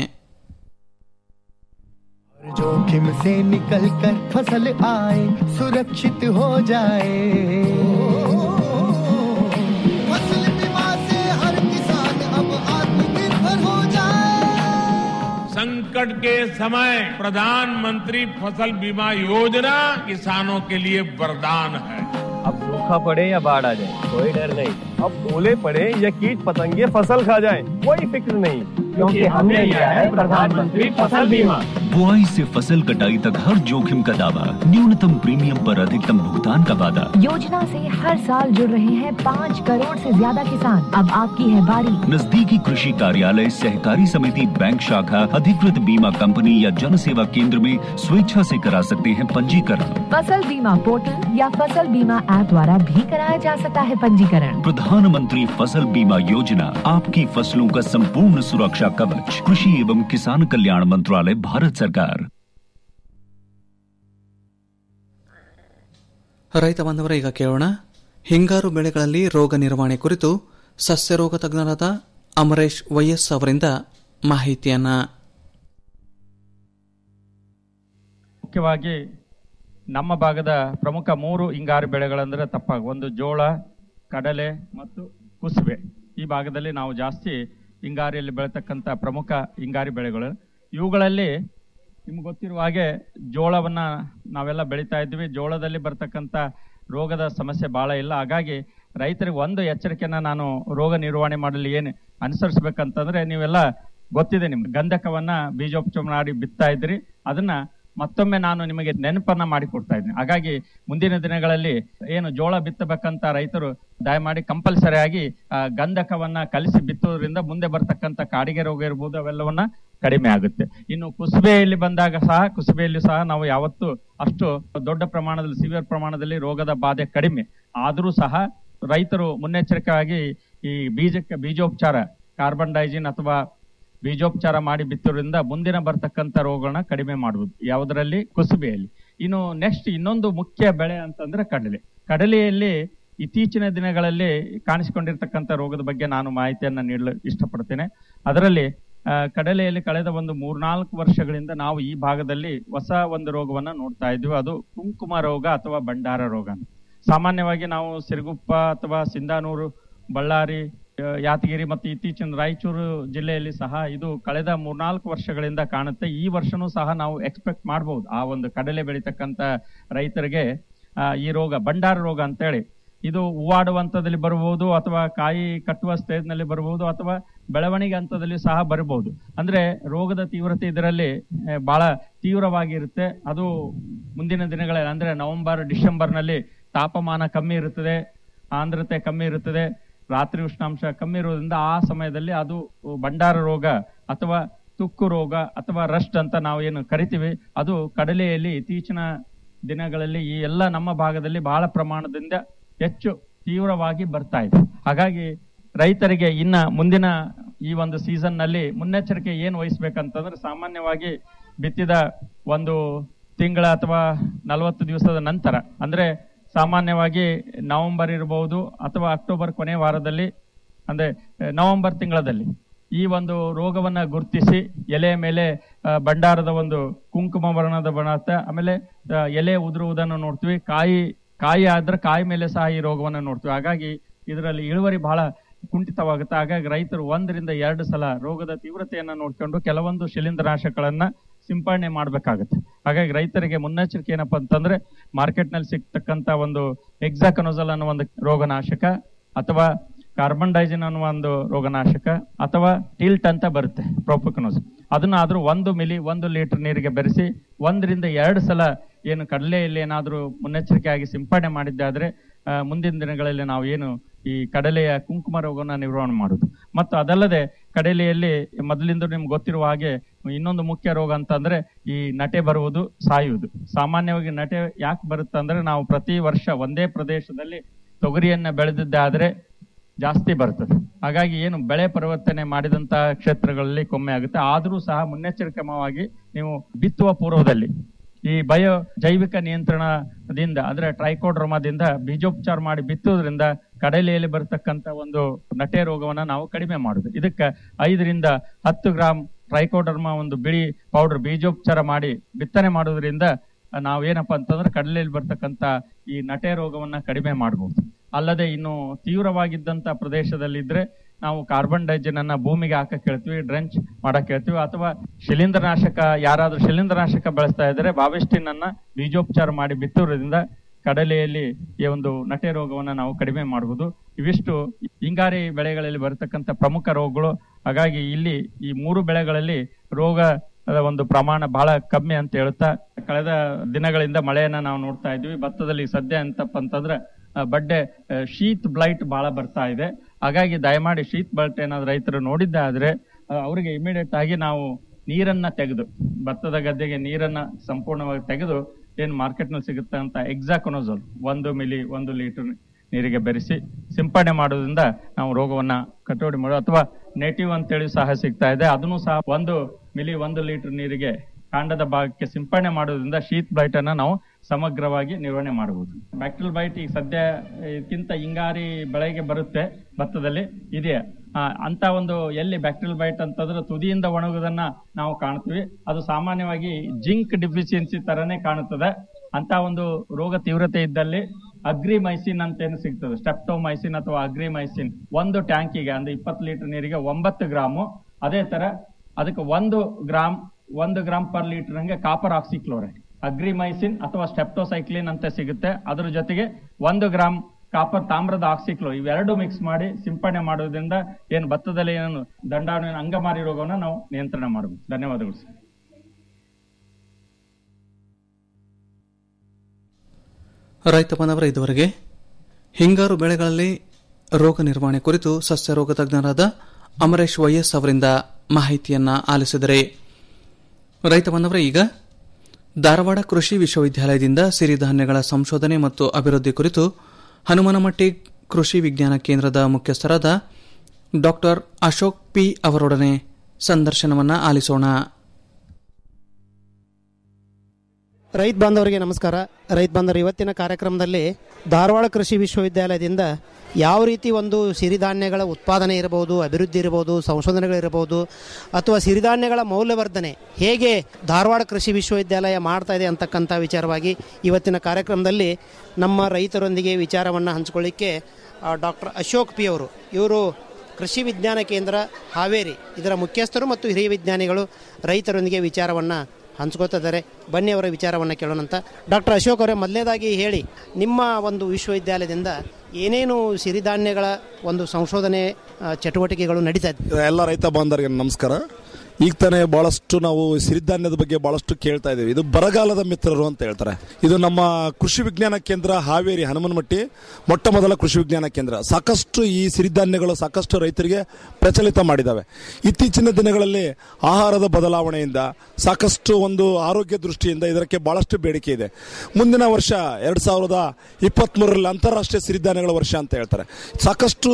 जोखिम से निकल कर फसल आए सुरक्षित हो जाए फसल बीमा से हर किसान अब आत्मनिर्भर हो जाए संकट के समय प्रधानमंत्री फसल बीमा योजना किसानों के लिए वरदान है अब सूखा पड़े या बाढ़ आ जाए कोई डर नहीं अब ओले पड़े या कीट पतंगे फसल खा जाए कोई फिक्र नहीं क्योंकि हमने लिया है प्रधानमंत्री फसल बीमा बुआई से फसल कटाई तक हर जोखिम का दावा न्यूनतम प्रीमियम पर अधिकतम भुगतान का वादा योजना से हर साल जुड़ रहे हैं पाँच करोड़ से ज्यादा किसान अब आपकी है बारी नजदीकी कृषि कार्यालय सहकारी समिति बैंक शाखा अधिकृत बीमा कंपनी या जन सेवा केंद्र में स्वेच्छा से करा सकते हैं पंजीकरण फसल बीमा पोर्टल या फसल बीमा ऐप द्वारा भी कराया जा सकता है पंजीकरण प्रधानमंत्री फसल बीमा योजना आपकी फसलों का संपूर्ण सुरक्षा कवच कृषि एवं किसान कल्याण मंत्रालय भारत सरकार ರೈತ ಬಾಂಧವರ ಈಗ ಕೇಳೋಣ ಹಿಂಗಾರು ಬೆಳೆಗಳಲ್ಲಿ ರೋಗ ನಿರ್ವಹಣೆ ಕುರಿತು ಸಸ್ಯರೋಗ ತಜ್ಞರಾದ ಅಮರೇಶ್ ವೈಎಸ್ ಅವರಿಂದ ಮಾಹಿತಿಯನ್ನ ಮುಖ್ಯವಾಗಿ ನಮ್ಮ ಭಾಗದ ಪ್ರಮುಖ ಮೂರು ಹಿಂಗಾರು ಬೆಳೆಗಳಂದ್ರೆ ತಪ್ಪಾಗ ಒಂದು ಜೋಳ ಕಡಲೆ ಮತ್ತು ಕುಸುಬೆ ಈ ಭಾಗದಲ್ಲಿ ನಾವು ಜಾಸ್ತಿ ಹಿಂಗಾರಿಯಲ್ಲಿ ಬೆಳತಕ್ಕಂಥ ಪ್ರಮುಖ ಹಿಂಗಾರಿ ಬೆಳೆಗಳು ಇವುಗಳಲ್ಲಿ ನಿಮ್ಗೆ ಗೊತ್ತಿರುವ ಹಾಗೆ ಜೋಳವನ್ನ ನಾವೆಲ್ಲ ಬೆಳೀತಾ ಇದ್ವಿ ಜೋಳದಲ್ಲಿ ಬರ್ತಕ್ಕಂಥ ರೋಗದ ಸಮಸ್ಯೆ ಬಹಳ ಇಲ್ಲ ಹಾಗಾಗಿ ರೈತರಿಗೆ ಒಂದು ಎಚ್ಚರಿಕೆನ ನಾನು ರೋಗ ನಿರ್ವಹಣೆ ಮಾಡಲು ಏನು ಅನುಸರಿಸಬೇಕಂತಂದ್ರೆ ನೀವೆಲ್ಲ ಗೊತ್ತಿದೆ ನಿಮ್ಗೆ ಗಂಧಕವನ್ನ ಬೀಜೋಪಚಾರ ಮಾಡಿ ಬಿತ್ತಾ ಇದ್ರಿ ಅದನ್ನ ಮತ್ತೊಮ್ಮೆ ನಾನು ನಿಮಗೆ ನೆನಪನ್ನ ಮಾಡಿ ಕೊಡ್ತಾ ಇದ್ದೀನಿ ಹಾಗಾಗಿ ಮುಂದಿನ ದಿನಗಳಲ್ಲಿ ಏನು ಜೋಳ ಬಿತ್ತಬೇಕಂತ ರೈತರು ದಯಮಾಡಿ ಕಂಪಲ್ಸರಿ ಆಗಿ ಆ, ಗಂಧಕವನ್ನ ಕಲಿಸಿ ಬಿತ್ತೋದ್ರಿಂದ ಮುಂದೆ ಬರ್ತಕ್ಕಂಥ ಕಾಡಿಗೆ ರೋಗ ಇರ್ಬೋದು ಅವೆಲ್ಲವನ್ನ ಕಡಿಮೆ ಆಗುತ್ತೆ ಇನ್ನು ಕುಸುಬೆಯಲ್ಲಿ ಬಂದಾಗ ಸಹ ಕುಸುಬೆಯಲ್ಲಿ ಸಹ ನಾವು ಯಾವತ್ತು ಅಷ್ಟು ದೊಡ್ಡ ಪ್ರಮಾಣದಲ್ಲಿ ಸಿವಿಯರ್ ಪ್ರಮಾಣದಲ್ಲಿ ರೋಗದ ಬಾಧೆ ಕಡಿಮೆ ಆದರೂ ಸಹ ರೈತರು ಮುನ್ನೆಚ್ಚರಿಕೆಯಾಗಿ ಈ ಬೀಜಕ್ಕೆ ಬೀಜೋಪಚಾರ ಕಾರ್ಬನ್ ಡೈಜಿನ್ ಅಥವಾ ಬೀಜೋಪಚಾರ ಮಾಡಿ ಬಿತ್ತೋದ್ರಿಂದ ಮುಂದಿನ ಬರ್ತಕ್ಕಂಥ ರೋಗಗಳನ್ನ ಕಡಿಮೆ ಮಾಡುವುದು ಯಾವುದರಲ್ಲಿ ಕುಸುಬೆಯಲ್ಲಿ ಇನ್ನು ನೆಕ್ಸ್ಟ್ ಇನ್ನೊಂದು ಮುಖ್ಯ ಬೆಳೆ ಅಂತಂದ್ರೆ ಕಡಲೆ ಕಡಲೆಯಲ್ಲಿ ಇತ್ತೀಚಿನ ದಿನಗಳಲ್ಲಿ ಕಾಣಿಸಿಕೊಂಡಿರ್ತಕ್ಕಂಥ ರೋಗದ ಬಗ್ಗೆ ನಾನು ಮಾಹಿತಿಯನ್ನ ನೀಡಲು ಇಷ್ಟಪಡ್ತೇನೆ ಅದರಲ್ಲಿ ಆ, ಕಡಲೆಯಲ್ಲಿ ಕಳೆದ ಒಂದು ಮೂರ್ನಾಲ್ಕು ವರ್ಷಗಳಿಂದ ನಾವು ಈ ಭಾಗದಲ್ಲಿ ಹೊಸ ಒಂದು ರೋಗವನ್ನ ನೋಡ್ತಾ ಇದ್ವಿ ಅದು ಕುಂಕುಮ ರೋಗ ಅಥವಾ ಭಂಡಾರ ರೋಗ ಅಂತ. ಸಾಮಾನ್ಯವಾಗಿ ನಾವು ಸಿರುಗುಪ್ಪ ಅಥವಾ ಸಿಂಧಾನೂರು ಬಳ್ಳಾರಿ ಆ, ಯಾದಗಿರಿ ಮತ್ತು ಇತ್ತೀಚಿನ ರಾಯಚೂರು ಜಿಲ್ಲೆಯಲ್ಲಿ ಸಹ ಇದು ಕಳೆದ ಮೂರ್ನಾಲ್ಕು ವರ್ಷಗಳಿಂದ ಕಾಣುತ್ತೆ ಈ ವರ್ಷನೂ ಸಹ ನಾವು ಎಕ್ಸ್ಪೆಕ್ಟ್ ಮಾಡಬಹುದು ಆ ಒಂದು ಕಡಲೆ ಬೆಳೀತಕ್ಕಂತ ರೈತರಿಗೆ ಆ, ಈ ರೋಗ ಭಂಡಾರ ರೋಗ ಅಂತೇಳಿ ಇದು ಹೂವಾಡುವ ಹಂತದಲ್ಲಿ ಬರಬಹುದು ಅಥವಾ ಕಾಯಿ ಕಟ್ಟುವ ಸ್ಟೇಜ್ ನಲ್ಲಿ ಬರಬಹುದು ಅಥವಾ ಬೆಳವಣಿಗೆ ಹಂತದಲ್ಲಿ ಸಹ ಬರಬಹುದು ಅಂದ್ರೆ ರೋಗದ ತೀವ್ರತೆ ಇದರಲ್ಲಿ ಆ, ಬಹಳ ತೀವ್ರವಾಗಿರುತ್ತೆ ಅದು ಮುಂದಿನ ದಿನಗಳಲ್ಲಿ ಅಂದ್ರೆ ನವೆಂಬರ್ ಡಿಸೆಂಬರ್ ನಲ್ಲಿ ತಾಪಮಾನ ಕಮ್ಮಿ ಇರುತ್ತದೆ ಆಂದ್ರತೆ ಕಮ್ಮಿ ಇರುತ್ತದೆ ರಾತ್ರಿ ಉಷ್ಣಾಂಶ ಕಮ್ಮಿ ಇರೋದ್ರಿಂದ ಆ ಸಮಯದಲ್ಲಿ ಅದು ಭಂಡಾರ ರೋಗ ಅಥವಾ ತುಕ್ಕು ರೋಗ ಅಥವಾ ರಸ್ಟ್ ಅಂತ ನಾವು ಏನು ಕರಿತೀವಿ ಅದು ಕಡಲೆಯಲ್ಲಿ ಇತ್ತೀಚಿನ ದಿನಗಳಲ್ಲಿ ಈ ಎಲ್ಲ ನಮ್ಮ ಭಾಗದಲ್ಲಿ ಬಹಳ ಪ್ರಮಾಣದಿಂದ ಹೆಚ್ಚು ತೀವ್ರವಾಗಿ ಬರ್ತಾ ಇದೆ ಹಾಗಾಗಿ ರೈತರಿಗೆ ಇನ್ನ ಮುಂದಿನ ಈ ಒಂದು ಸೀಸನ್ ನಲ್ಲಿ ಮುನ್ನೆಚ್ಚರಿಕೆ ಏನು ವಹಿಸ್ಬೇಕಂತಂದ್ರೆ ಸಾಮಾನ್ಯವಾಗಿ ಬಿತ್ತಿದ ಒಂದು ತಿಂಗಳ ಅಥವಾ ನಲವತ್ತು ದಿವಸದ ನಂತರ ಅಂದ್ರೆ ಸಾಮಾನ್ಯವಾಗಿ ನವೆಂಬರ್ ಇರಬಹುದು ಅಥವಾ ಅಕ್ಟೋಬರ್ ಕೊನೆ ವಾರದಲ್ಲಿ ಅಂದ್ರೆ ಅಹ್, ನವೆಂಬರ್ ತಿಂಗಳಲ್ಲಿ ಈ ಒಂದು ರೋಗವನ್ನ ಗುರುತಿಸಿ ಎಲೆ ಮೇಲೆ ಆ, ಭಂಡಾರದ ಒಂದು ಕುಂಕುಮ ವರ್ಣದ ಬಣತೆ ಆಮೇಲೆ ಆ, ಎಲೆ ಉದುರುವುದನ್ನು ನೋಡ್ತೀವಿ ಕಾಯಿ ಕಾಯಿ ಆದ್ರೆ ಕಾಯಿ ಮೇಲೆ ಸಹ ಈ ರೋಗವನ್ನ ನೋಡ್ತೀವಿ ಹಾಗಾಗಿ ಇದರಲ್ಲಿ ಇಳುವರಿ ಬಹಳ ಕುಂಠಿತವಾಗುತ್ತೆ ಹಾಗಾಗಿ ರೈತರು ಒಂದರಿಂದ ಎರಡು ಸಲ ರೋಗದ ತೀವ್ರತೆಯನ್ನ ನೋಡ್ಕೊಂಡು ಕೆಲವೊಂದು ಶಿಲೀಂಧ್ರನಾಶಕಗಳನ್ನ ಸಿಂಪಡಣೆ ಮಾಡಬೇಕಾಗುತ್ತೆ ಹಾಗಾಗಿ ರೈತರಿಗೆ ಮುನ್ನೆಚ್ಚರಿಕೆ ಏನಪ್ಪಾ ಅಂತಂದ್ರೆ ಮಾರ್ಕೆಟ್ ನಲ್ಲಿ ಸಿಗ್ತಕ್ಕಂತ ಒಂದು ಎಕ್ಸಾಕನೋಸಲ್ ಅನ್ನೋ ಒಂದು ರೋಗನಾಶಕ ಅಥವಾ ಕಾರ್ಬನ್ ಡೈಜಿನ್ ಅನ್ನುವ ಒಂದು ರೋಗನಾಶಕ ಅಥವಾ ಟಿಲ್ಟ್ ಅಂತ ಬರುತ್ತೆ ಪ್ರೋಪೋಕನೋಸ್ ಅದನ್ನ ಆದ್ರೂ ಒಂದು ಮಿಲಿ ಒಂದು ಲೀಟರ್ ನೀರಿಗೆ ಬೆರೆಸಿ ಒಂದರಿಂದ ಎರಡು ಸಲ ಏನು ಕಡಲೆಯಲ್ಲಿ ಏನಾದ್ರೂ ಮುನ್ನೆಚ್ಚರಿಕೆಯಾಗಿ ಸಿಂಪಡಣೆ ಮಾಡಿದ್ದಾದ್ರೆ ಆ, ಮುಂದಿನ ದಿನಗಳಲ್ಲಿ ನಾವು ಏನು ಈ ಕಡಲೆಯ ಕುಂಕುಮ ರೋಗವನ್ನ ನಿರ್ವಹಣೆ ಮಾಡುದು ಮತ್ತು ಅದಲ್ಲದೆ ಕಡಲೆಯಲ್ಲಿ ಮೊದಲಿಂದ ನಿಮ್ಗೆ ಗೊತ್ತಿರುವ ಹಾಗೆ ಇನ್ನೊಂದು ಮುಖ್ಯ ರೋಗ ಅಂತಂದ್ರೆ ಈ ನಟೆ ಬರುವುದು ಸಾಯುವುದು ಸಾಮಾನ್ಯವಾಗಿ ನಟೆ ಯಾಕೆ ಬರುತ್ತೆ ಅಂದ್ರೆ ನಾವು ಪ್ರತಿ ವರ್ಷ ಒಂದೇ ಪ್ರದೇಶದಲ್ಲಿ ತೊಗರಿಯನ್ನ ಬೆಳೆದಿದ್ದಾದ್ರೆ ಜಾಸ್ತಿ ಬರ್ತದೆ ಹಾಗಾಗಿ ಏನು ಬೆಳೆ ಪರಿವರ್ತನೆ ಮಾಡಿದಂತ ಕ್ಷೇತ್ರಗಳಲ್ಲಿ ಕೊಮ್ಮೆ ಆಗುತ್ತೆ ಆದರೂ ಸಹ ಮುನ್ನೆಚ್ಚರಿಕ್ರಮವಾಗಿ ನೀವು ಬಿತ್ತುವ ಪೂರ್ವದಲ್ಲಿ ಈ ಬಯೋ ಜೈವಿಕ ನಿಯಂತ್ರಣದಿಂದ ಅಂದ್ರೆ ಟ್ರೈಕೋಡ್ರೋಮಾದಿಂದ ಬೀಜೋಪಚಾರ ಮಾಡಿ ಬಿತ್ತುವುದರಿಂದ ಕಡಲೆಯಲ್ಲಿ ಬರ್ತಕ್ಕಂತ ಒಂದು ನಟೆ ರೋಗವನ್ನ ನಾವು ಕಡಿಮೆ ಮಾಡುದು ಇದಕ್ಕೆ ಐದರಿಂದ ಹತ್ತು ಗ್ರಾಂ ಟ್ರೈಕೋಡರ್ಮಾ ಒಂದು ಬಿಳಿ ಪೌಡರ್ ಬೀಜೋಪಚಾರ ಮಾಡಿ ಬಿತ್ತನೆ ಮಾಡುವುದರಿಂದ ನಾವು ಏನಪ್ಪಾ ಅಂತಂದ್ರೆ ಕಡಲೆಯಲ್ಲಿ ಬರ್ತಕ್ಕಂತ ಈ ನಟೆ ರೋಗವನ್ನ ಕಡಿಮೆ ಮಾಡಬಹುದು ಅಲ್ಲದೆ ಇನ್ನು ತೀವ್ರವಾಗಿದ್ದಂತ ಪ್ರದೇಶದಲ್ಲಿದ್ರೆ ನಾವು ಕಾರ್ಬನ್ ಡೈಜಿನ್ ಅನ್ನ ಭೂಮಿಗೆ ಹಾಕಕ್ ಹೇಳ್ತೀವಿ ಡ್ರೆಂಚ್ ಮಾಡಕ್ ಹೇಳ್ತೀವಿ ಅಥವಾ ಶಿಲೀಂಧ್ರನಾಶಕ ಯಾರಾದ್ರೂ ಶಿಲೀಂಧ್ರನಾಶಕ ಬಳಸ್ತಾ ಇದ್ರೆ ಬಾವಿಸ್ಟಿನ್ ಅನ್ನ ಬೀಜೋಪಚಾರ ಮಾಡಿ ಬಿತ್ತುವುದರಿಂದ ಕಡಲೆಯಲ್ಲಿ ಈ ಒಂದು ನಟೆ ರೋಗವನ್ನ ನಾವು ಕಡಿಮೆ ಮಾಡಬಹುದು ಇವಿಷ್ಟು ಹಿಂಗಾರಿ ಬೆಳೆಗಳಲ್ಲಿ ಬರತಕ್ಕಂತ ಪ್ರಮುಖ ರೋಗಗಳು ಹಾಗಾಗಿ ಇಲ್ಲಿ ಈ ಮೂರು ಬೆಳೆಗಳಲ್ಲಿ ರೋಗ ಒಂದು ಪ್ರಮಾಣ ಬಹಳ ಕಮ್ಮಿ ಅಂತ ಹೇಳ್ತಾ ಕಳೆದ ದಿನಗಳಿಂದ ಮಳೆಯನ್ನ ನಾವು ನೋಡ್ತಾ ಇದ್ವಿ ಭತ್ತದಲ್ಲಿ ಸದ್ಯ ಅಂತಪ್ಪ ಅಂತಂದ್ರೆ ಆ, ಬಡ್ಡೆ ಆ, ಶೀತ್ ಬ್ಲೈಟ್ ಬಹಳ ಬರ್ತಾ ಇದೆ ಹಾಗಾಗಿ ದಯಮಾಡಿ ಶೀತ್ ಬ್ಲೈಟ್ ಏನಾದ್ರು ರೈತರು ನೋಡಿದ್ದಾದ್ರೆ ಆ, ಅವರಿಗೆ ಇಮಿಡಿಯೇಟ್ ಆಗಿ ನಾವು ನೀರನ್ನ ತೆಗೆದು ಭತ್ತದ ಗದ್ದೆಗೆ ನೀರನ್ನ ಸಂಪೂರ್ಣವಾಗಿ ತೆಗೆದು ಏನ್ ಮಾರ್ಕೆಟ್ ನಲ್ಲಿ ಸಿಗುತ್ತೆ ಅಂತ ಎಕ್ಸಾಕೊನೋಸೋಲ್ ಒಂದು ಮಿಲಿ ಒಂದು ಲೀಟರ್ ನೀರಿಗೆ ಬೆರೆಸಿ ಸಿಂಪಡಣೆ ಮಾಡೋದ್ರಿಂದ ನಾವು ರೋಗವನ್ನ ಕಟ್ಟೋಡಿ ಮಾಡೋ ಅಥವಾ ನೇಟಿವ್ ಅಂತೇಳಿ ಸಹ ಸಿಗ್ತಾ ಇದೆ ಅದನ್ನು ಸಹ ಒಂದು ಮಿಲಿ ಒಂದು ಲೀಟರ್ ನೀರಿಗೆ ಕಾಂಡದ ಭಾಗಕ್ಕೆ ಸಿಂಪಡಣೆ ಮಾಡೋದ್ರಿಂದ ಶೀತ್ ಬ್ಲೈಟ್ ಅನ್ನ ನಾವು ಸಮಗ್ರವಾಗಿ ನಿರ್ವಹಣೆ ಮಾಡಬಹುದು ಬ್ಯಾಕ್ಟೀರಿಯಲ್ ಬೈಟ್ ಈಗ ಸದ್ಯ ಇದಕ್ಕಿಂತ ಹಿಂಗಾರಿ ಬೆಳೆಗೆ ಬರುತ್ತೆ ಭತ್ತದಲ್ಲಿ ಇದೆಯಾ ಆ, ಅಂತ ಒಂದು ಎಲ್ಲಿ ಬ್ಯಾಕ್ಟೀರಿಯಲ್ ಬೈಟ್ ಅಂತಂದ್ರೆ ತುದಿಯಿಂದ ಒಣಗುವುದನ್ನ ನಾವು ಕಾಣ್ತೀವಿ ಅದು ಸಾಮಾನ್ಯವಾಗಿ ಜಿಂಕ್ ಡಿಫಿಷಿಯನ್ಸಿ ತರನೇ ಕಾಣುತ್ತದೆ ಅಂತ ಒಂದು ರೋಗ ತೀವ್ರತೆ ಇದ್ದಲ್ಲಿ ಅಗ್ರಿಮೈಸಿನ್ ಅಂತ ಏನು ಸಿಗ್ತದೆ ಸ್ಟೆಪ್ಟೋಮೈಸಿನ್ ಅಥವಾ ಅಗ್ರಿಮೈಸಿನ್ ಒಂದು ಟ್ಯಾಂಕಿಗೆ ಅಂದ್ರೆ ಇಪ್ಪತ್ತು ಲೀಟರ್ ನೀರಿಗೆ ಒಂಬತ್ತು ಗ್ರಾಮು ಅದೇ ತರ ಅದಕ್ಕೆ ಒಂದು ಗ್ರಾಮ್ ಒಂದು ಗ್ರಾಮ್ ಪರ್ ಲೀಟರ್ ಹಂಗೆ ಕಾಪರ್ ಆಕ್ಸಿಕ್ಲೋರೈಡ್ ಅಗ್ರಿಮೈಸಿನ್ ಅಥವಾ ಸ್ಟೆಪ್ಟೋಸೈಕ್ಲಿನ್ ಅಂತ ಸಿಗುತ್ತೆ ಅದ್ರ ಜೊತೆಗೆ ಒಂದು ಗ್ರಾಮ್ ಕಾಪರ್ ತಾಮ್ರದ ಆಕ್ಸಿಕ್ಲೋ ಇವೆರಡು ಮಿಕ್ಸ್ ಮಾಡಿ ಸಿಂಪಡಣೆ ಮಾಡೋದ್ರಿಂದ ಏನು ಭತ್ತದಲ್ಲಿ ಏನು ದಂಡಾವಣೆ ಅಂಗಮಾರಿ ರೋಗವನ್ನು ನಾವು ನಿಯಂತ್ರಣ ಮಾಡಬೇಕು ಧನ್ಯವಾದಗಳು ಸರ್ ರೈತ ಬಾಂಧವರ ಇದುವರೆಗೆ ಹಿಂಗಾರು ಬೆಳೆಗಳಲ್ಲಿ ರೋಗ ನಿರ್ವಹಣೆ ಕುರಿತು ಸಸ್ಯ ರೋಗ ತಜ್ಞರಾದ ಅಮರೇಶ್ ವೈಎಸ್ ಅವರಿಂದ ಮಾಹಿತಿಯನ್ನ ಆಲಿಸಿದರೆ ರೈತ ಬಾಂಧವರ ಈಗ ಧಾರವಾಡ ಕೃಷಿ ವಿಶ್ವವಿದ್ಯಾಲಯದಿಂದ ಸಿರಿಧಾನ್ಯಗಳ ಸಂಶೋಧನೆ ಮತ್ತು ಅಭಿವೃದ್ಧಿ ಕುರಿತು ಹನುಮನಮಟ್ಟಿ ಕೃಷಿ ವಿಜ್ಞಾನ ಕೇಂದ್ರದ ಮುಖ್ಯಸ್ಥರಾದ ಡಾಕ್ಟರ್ ಅಶೋಕ್ ಪಿ ಅವರೊಡನೆ ಸಂದರ್ಶನವನ್ನ ಆಲಿಸೋಣ ರೈತ ಬಾಂಧವರಿಗೆ ನಮಸ್ಕಾರ ರೈತ ಬಾಂಧವರು ಇವತ್ತಿನ ಕಾರ್ಯಕ್ರಮದಲ್ಲಿ ಧಾರವಾಡ ಕೃಷಿ ವಿಶ್ವವಿದ್ಯಾಲಯದಿಂದ ಯಾವ ರೀತಿ ಒಂದು ಸಿರಿಧಾನ್ಯಗಳ ಉತ್ಪಾದನೆ ಇರಬಹುದು ಅಭಿವೃದ್ಧಿ ಇರಬಹುದು ಸಂಶೋಧನೆಗಳಿರಬಹುದು ಅಥವಾ ಸಿರಿಧಾನ್ಯಗಳ ಮೌಲ್ಯವರ್ಧನೆ ಹೇಗೆ ಧಾರವಾಡ ಕೃಷಿ ವಿಶ್ವವಿದ್ಯಾಲಯ ಮಾಡ್ತಾ ಇದೆ ಅಂತಕ್ಕಂಥ ವಿಚಾರವಾಗಿ ಇವತ್ತಿನ ಕಾರ್ಯಕ್ರಮದಲ್ಲಿ ನಮ್ಮ ರೈತರೊಂದಿಗೆ ವಿಚಾರವನ್ನು ಹಂಚಿಕೊಳ್ಳಿಕ್ಕೆ ಡಾಕ್ಟರ್ ಅಶೋಕ್ ಪಿ ಅವರು ಇವರು ಕೃಷಿ ವಿಜ್ಞಾನ ಕೇಂದ್ರ ಹಾವೇರಿ ಇದರ ಮುಖ್ಯಸ್ಥರು ಮತ್ತು ಹಿರಿಯ ವಿಜ್ಞಾನಿಗಳು ರೈತರೊಂದಿಗೆ ವಿಚಾರವನ್ನು ಹಂಚ್ಕೋತಿದ್ದಾರೆ ಬನ್ನಿ ಅವರ ವಿಚಾರವನ್ನು ಕೇಳೋಣಂತ ಡಾಕ್ಟರ್ ಅಶೋಕ್ ಅವರೇ ಮೊದಲನೇದಾಗಿ ಹೇಳಿ ನಿಮ್ಮ ಒಂದು ವಿಶ್ವವಿದ್ಯಾಲಯದಿಂದ ಏನೇನು ಸಿರಿಧಾನ್ಯಗಳ ಒಂದು ಸಂಶೋಧನೆ ಆ, ಚಟುವಟಿಕೆಗಳು ನಡೀತಾ ಇದೆ ಎಲ್ಲ ರೈತ ಬಾಂಧವರಿಗೆ ನಮಸ್ಕಾರ ಈಗ ತಾನೇ ಬಹಳಷ್ಟು ನಾವು ಸಿರಿಧಾನ್ಯದ ಬಗ್ಗೆ ಬಹಳಷ್ಟು ಕೇಳ್ತಾ ಇದ್ದೀವಿ ಇದು ಬರಗಾಲದ ಮಿತ್ರರು ಅಂತ ಹೇಳ್ತಾರೆ ಇದು ನಮ್ಮ ಕೃಷಿ ವಿಜ್ಞಾನ ಕೇಂದ್ರ ಹಾವೇರಿ ಹನುಮನಮಟ್ಟಿ ಮೊಟ್ಟ ಮೊದಲ ಕೃಷಿ ವಿಜ್ಞಾನ ಕೇಂದ್ರ ಸಾಕಷ್ಟು ಈ ಸಿರಿಧಾನ್ಯಗಳು ಸಾಕಷ್ಟು ರೈತರಿಗೆ ಪ್ರಚಲಿತ ಮಾಡಿದ್ದಾವೆ ಇತ್ತೀಚಿನ ದಿನಗಳಲ್ಲಿ ಆಹಾರದ ಬದಲಾವಣೆಯಿಂದ ಸಾಕಷ್ಟು ಒಂದು ಆರೋಗ್ಯ ದೃಷ್ಟಿಯಿಂದ ಇದಕ್ಕೆ ಬಹಳಷ್ಟು ಬೇಡಿಕೆ ಇದೆ ಮುಂದಿನ ವರ್ಷ ಎರಡು ಸಾವಿರದ ಇಪ್ಪತ್ತ್ಮೂರರಲ್ಲಿ ಅಂತಾರಾಷ್ಟ್ರೀಯ ಸಿರಿಧಾನ್ಯಗಳ ವರ್ಷ ಅಂತ ಹೇಳ್ತಾರೆ ಸಾಕಷ್ಟು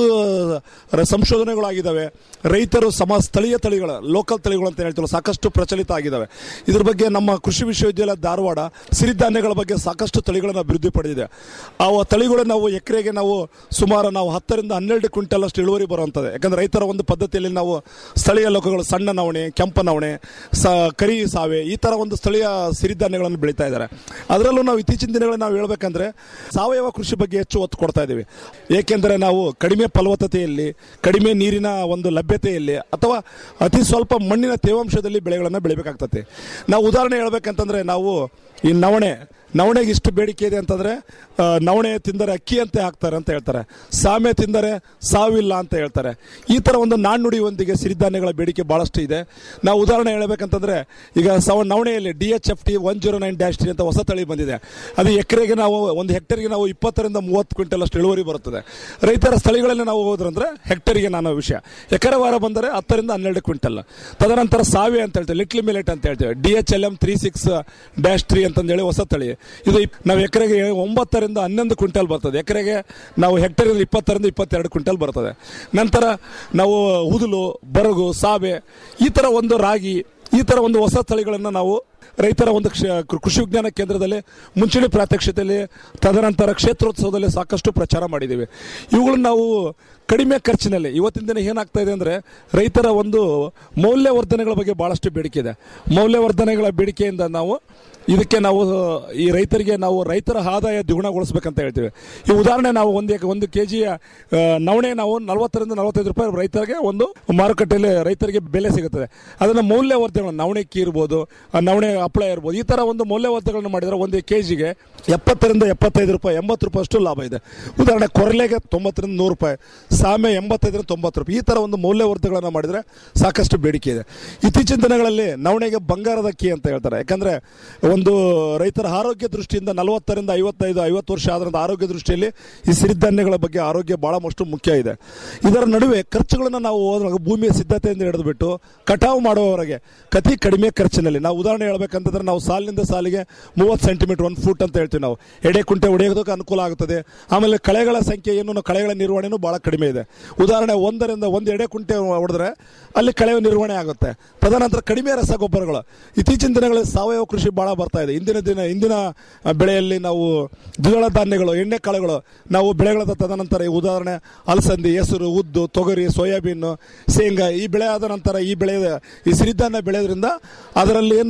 ರ- ಸಂಶೋಧನೆಗಳಾಗಿದ್ದಾವೆ ರೈತರು ಸಮ ಸ್ಥಳೀಯ ತಳಿಗಳ ಲೋಕಲ್ ತಳಿಗಳು ಅಂತ ಹೇಳ್ತೀವಲ್ಲ ಸಾಕಷ್ಟು ಪ್ರಚಲಿತ ಆಗಿದ್ದಾವೆ ಇದ್ರ ಬಗ್ಗೆ ನಮ್ಮ ಕೃಷಿ ವಿಶ್ವವಿದ್ಯಾಲಯ ಧಾರವಾಡ ಸಿರಿಧಾನ್ಯಗಳ ಬಗ್ಗೆ ಸಾಕಷ್ಟು ತಳಿಗಳನ್ನು ಅಭಿವೃದ್ಧಿ ಪಡೆದಿದೆ ಆ ತಳಿಗಳು ನಾವು ಎಕರೆಗೆ ನಾವು ಸುಮಾರು ನಾವು ಹತ್ತರಿಂದ ಹನ್ನೆರಡು ಕ್ವಿಂಟಲ್ ಅಷ್ಟು ಇಳುವರಿ ಬರುವಂಥದ್ದು ಯಾಕಂದ್ರೆ ರೈತರ ಒಂದು ಪದ್ಧತಿಯಲ್ಲಿ ನಾವು ಸ್ಥಳೀಯ ಲೋಕಗಳು ಸಣ್ಣ ನವಣೆ ಕೆಂಪ ನವಣೆ ಸ ಕರಿ ಸಾವೆ ಈ ಥರ ಒಂದು ಸ್ಥಳೀಯ ಸಿರಿಧಾನ್ಯಗಳನ್ನು ಬೆಳೀತಾ ಇದ್ದಾರೆ ಅದರಲ್ಲೂ ನಾವು ಇತ್ತೀಚಿನ ದಿನಗಳಲ್ಲಿ ನಾವು ಹೇಳ್ಬೇಕಂದ್ರೆ ಸಾವಯವ ಕೃಷಿ ಬಗ್ಗೆ ಹೆಚ್ಚು ಒತ್ತು ಕೊಡ್ತಾ ಇದ್ದೀವಿ ಏಕೆಂದರೆ ನಾವು ಕಡಿಮೆ ಫಲವತ್ತತೆಯಲ್ಲಿ ಕಡಿಮೆ ನೀರಿನ ಒಂದು ಲಭ್ಯತೆಯಲ್ಲಿ ಅಥವಾ ಅತಿ ಸ್ವಲ್ಪ ಮಣ್ಣಿನ ತೇವಾಂಶದಲ್ಲಿ ಬೆಳೆಗಳನ್ನು ಬೆಳಿಬೇಕಾಗ್ತದೆ ನಾವು ಉದಾಹರಣೆ ಹೇಳ್ಬೇಕಂತಂದ್ರೆ ನಾವು ಈ ನವಣೆ ನವಣೆಗೆ ಇಷ್ಟು ಬೇಡಿಕೆ ಇದೆ ಅಂತಂದ್ರೆ ಆ, ನವಣೆ ತಿಂದರೆ ಅಕ್ಕಿ ಅಂತೆ ಹಾಕ್ತಾರೆ ಅಂತ ಹೇಳ್ತಾರೆ ಸಾಮೆ ತಿಂದರೆ ಸಾವಿಲ್ಲ ಅಂತ ಹೇಳ್ತಾರೆ ಈ ತರ ಒಂದು ನಾಣ್ಣುಡಿಯೊಂದಿಗೆ ಸಿರಿಧಾನ್ಯಗಳ ಬೇಡಿಕೆ ಬಹಳಷ್ಟು ಇದೆ ನಾವು ಉದಾಹರಣೆ ಹೇಳ್ಬೇಕಂತಂದ್ರೆ ಈಗ ಸವ ನವಣೆಯಲ್ಲಿ D H F T one zero nine dash T ಅಂತ ಹೊಸ ತಳಿ ಬಂದಿದೆ ಅದು ಎಕರೆಗೆ ನಾವು ಒಂದು ಹೆಕ್ಟೇರ್ಗೆ ನಾವು ಇಪ್ಪತ್ತರಿಂದ ಮೂವತ್ತು ಕ್ವಿಂಟಲ್ ಅಷ್ಟು ಇಳುವರಿ ಬರುತ್ತದೆ ರೈತರ ಸ್ಥಳಗಳಲ್ಲಿ ನಾವು ಹೋದ್ರಂದ್ರೆ ಹೆಕ್ಟೇರ್ಗೆ ನಾನು ವಿಷಯ ಎಕರೆ ವಾರ ಬಂದರೆ ಹತ್ತರಿಂದ ಹನ್ನೆರಡು ಕ್ವಿಂಟಲ್ ತದನಂತರ ಸಾವೆ ಅಂತ ಹೇಳ್ತೇವೆ ಲಿಟ್ಲ್ ಮಿಲೆಟ್ ಅಂತ ಹೇಳ್ತೇವೆ D H L M three six dash three ಅಂತಂದೇಳಿ ಹೊಸ ತಳಿ ಇದು ಇಪ್- ನಾವು ಎಕರೆಗೆ ಒಂಬತ್ತರಿಂದ ಹನ್ನೊಂದು ಕ್ವಿಂಟಲ್ ಬರ್ತದೆ ಎಕರೆಗೆ ನಾವು ಹೆಕ್ಟೇರ್ ಇಪ್ಪತ್ತರಿಂದ ಇಪ್ಪತ್ತೆರಡು ಕ್ವಿಂಟಲ್ ಬರ್ತದೆ ನಂತರ ನಾವು ಹುದುಲು ಬರಗು ಸಾವೆ ಈ ತರ ಒಂದು ರಾಗಿ ಈ ತರ ಒಂದು ಹೊಸ ತಳಿಗಳನ್ನು ನಾವು ರೈತರ ಒಂದು ಕ್ಷ- ಕೃಷಿ ವಿಜ್ಞಾನ ಕೇಂದ್ರದಲ್ಲಿ ಮುಂಚೂಣಿ ಪ್ರಾತ್ಯಕ್ಷತೆಯಲ್ಲಿ ತದನಂತರ ಕ್ಷೇತ್ರೋತ್ಸವದಲ್ಲಿ ಸಾಕಷ್ಟು ಪ್ರಚಾರ ಮಾಡಿದ್ದೀವಿ ಇವುಗಳನ್ನ ನಾವು ಕಡಿಮೆ ಖರ್ಚಿನಲ್ಲಿ ಇವತ್ತಿನ ದಿನ ಏನಾಗ್ತಾ ಇದೆ ಅಂದರೆ ರೈತರ ಒಂದು ಮೌಲ್ಯವರ್ಧನೆಗಳ ಬಗ್ಗೆ ಭಾಳಷ್ಟು ಬೇಡಿಕೆ ಇದೆ ಮೌಲ್ಯವರ್ಧನೆಗಳ ಬೇಡಿಕೆಯಿಂದ ನಾವು ಇದಕ್ಕೆ ನಾವು ಈ ರೈತರಿಗೆ ನಾವು ರೈತರ ಆದಾಯ ದ್ವಿಗುಣಗೊಳಿಸ್ಬೇಕಂತ ಹೇಳ್ತೀವಿ ಈ ಉದಾಹರಣೆ ನಾವು ಒಂದು ಎಕ- ಒಂದು ಕೆ ಜಿಯ ನವಣೆ ನಾವು ನಲವತ್ತರಿಂದ ನಲವತ್ತೈದು ರೂಪಾಯಿ ರೈತರಿಗೆ ಒಂದು ಮಾರುಕಟ್ಟೆಯಲ್ಲಿ ರೈತರಿಗೆ ಬೆಲೆ ಸಿಗುತ್ತದೆ ಅದನ್ನು ಮೌಲ್ಯವರ್ಧನೆ ನವಣೆಕ್ಕಿ ಇರ್ಬೋದು ಆ ನವಣೆ ಹಪ್ಪಳ ಇರ್ಬೋದು ಈ ಥರ ಒಂದು ಮೌಲ್ಯವರ್ಧನೆಗಳನ್ನು ಮಾಡಿದರೆ ಒಂದು ಕೆ ಜಿಗೆ ಎಪ್ಪತ್ತರಿಂದ ಎಪ್ಪತ್ತೈದು ರೂಪಾಯಿ ಎಂಬತ್ತು ರೂಪಾಯಿ ಅಷ್ಟು ಲಾಭ ಇದೆ ಉದಾಹರಣೆ ಕೊರಲೆಗೆ ತೊಂಬತ್ತರಿಂದ ನೂರು ರೂಪಾಯಿ ಸಾಮೆ ಎಂಬತ್ತೈದರಿಂದ ತೊಂಬತ್ತು ರೂಪಾಯಿ ಈ ಥರ ಒಂದು ಮೌಲ್ಯವರ್ಧಗಳನ್ನು ಮಾಡಿದರೆ ಸಾಕಷ್ಟು ಬೇಡಿಕೆ ಇದೆ ಇತ್ತೀಚಿನ ದಿನಗಳಲ್ಲಿ ನವಣೆಗೆ ಬಂಗಾರದ ಕೀ ಅಂತ ಹೇಳ್ತಾರೆ ಯಾಕಂದರೆ ಒಂದು ರೈತರ ಆರೋಗ್ಯ ದೃಷ್ಟಿಯಿಂದ ನಲವತ್ತರಿಂದ ಐವತ್ತೈದು ಐವತ್ತು ವರ್ಷ ಆದ್ರಿಂದ ಆರೋಗ್ಯ ದೃಷ್ಟಿಯಲ್ಲಿ ಈ ಸಿರಿಧಾನ್ಯಗಳ ಬಗ್ಗೆ ಆರೋಗ್ಯ ಬಹಳಷ್ಟು ಮುಖ್ಯ ಇದೆ ಇದರ ನಡುವೆ ಖರ್ಚುಗಳನ್ನು ನಾವು ಹೋದಾಗ ಭೂಮಿಯ ಸಿದ್ಧತೆಯಿಂದ ಹಿಡಿದುಬಿಟ್ಟು ಕಟಾವು ಮಾಡುವವರೆಗೆ ಅತಿ ಕಡಿಮೆ ಖರ್ಚಿನಲ್ಲಿ ನಾವು ಉದಾಹರಣೆ ಹೇಳ್ಬೇಕಂತಂದ್ರೆ ನಾವು ಸಾಲಿನಿಂದ ಸಾಲಿಗೆ ಮೂವತ್ತು ಸೆಂಟಿಮೀಟರ್ ಒಂದು ಫೂಟ್ ಅಂತ ಹೇಳ್ತೀವಿ ನಾವು ಎಡೆ ಕುಂಟೆ ಹೊಡೆಯೋದಕ್ಕೆ ಅನುಕೂಲ ಆಗುತ್ತದೆ ಆಮೇಲೆ ಕಳೆಗಳ ಸಂಖ್ಯೆ ಏನು ನಾವು ಕಳೆಗಳ ನಿರ್ವಹಣೆನೂ ಬಹಳ ಕಡಿಮೆ ಇದೆ ಉದಾಹರಣೆ ಒಂದರಿಂದ ಒಂದು ಎಡೆ ಕುಂಟೆ ಹೊಡೆದ್ರೆ ಅಲ್ಲಿ ಕಳೆ ನಿರ್ವಹಣೆ ಆಗುತ್ತೆ ತದನಂತರ ಕಡಿಮೆ ರಸಗೊಬ್ಬರಗಳು ಇತ್ತೀಚಿನ ದಿನಗಳಲ್ಲಿ ಸಾವಯವ ಕೃಷಿ ಬಹಳ ಬರ್ತಾ ಇದೆ ಇಂದಿನ ದಿನ ಇಂದಿನ ಆ, ಬೆಳೆಯಲ್ಲಿ ನಾವು ದ್ವಿದಳ ಧಾನ್ಯಗಳು ಎಣ್ಣೆ ಕಾಳುಗಳು ನಾವು ಬೆಳೆಗಳಾದ ತದನಂತರ ಈ ಉದಾಹರಣೆ ಅಲಸಂದಿ ಹೆಸರು ಉದ್ದು ತೊಗರಿ ಸೋಯಾಬೀನ್ ಶೇಂಗಾ ಈ ಬೆಳೆ ಆದ ನಂತರ ಈ ಬೆಳೆ ಈ ಸಿರಿಧಾನ್ಯ ಬೆಳೆಯೋದ್ರಿಂದ ಅದರಲ್ಲಿ ಏನಾರ ಪೋಷಕ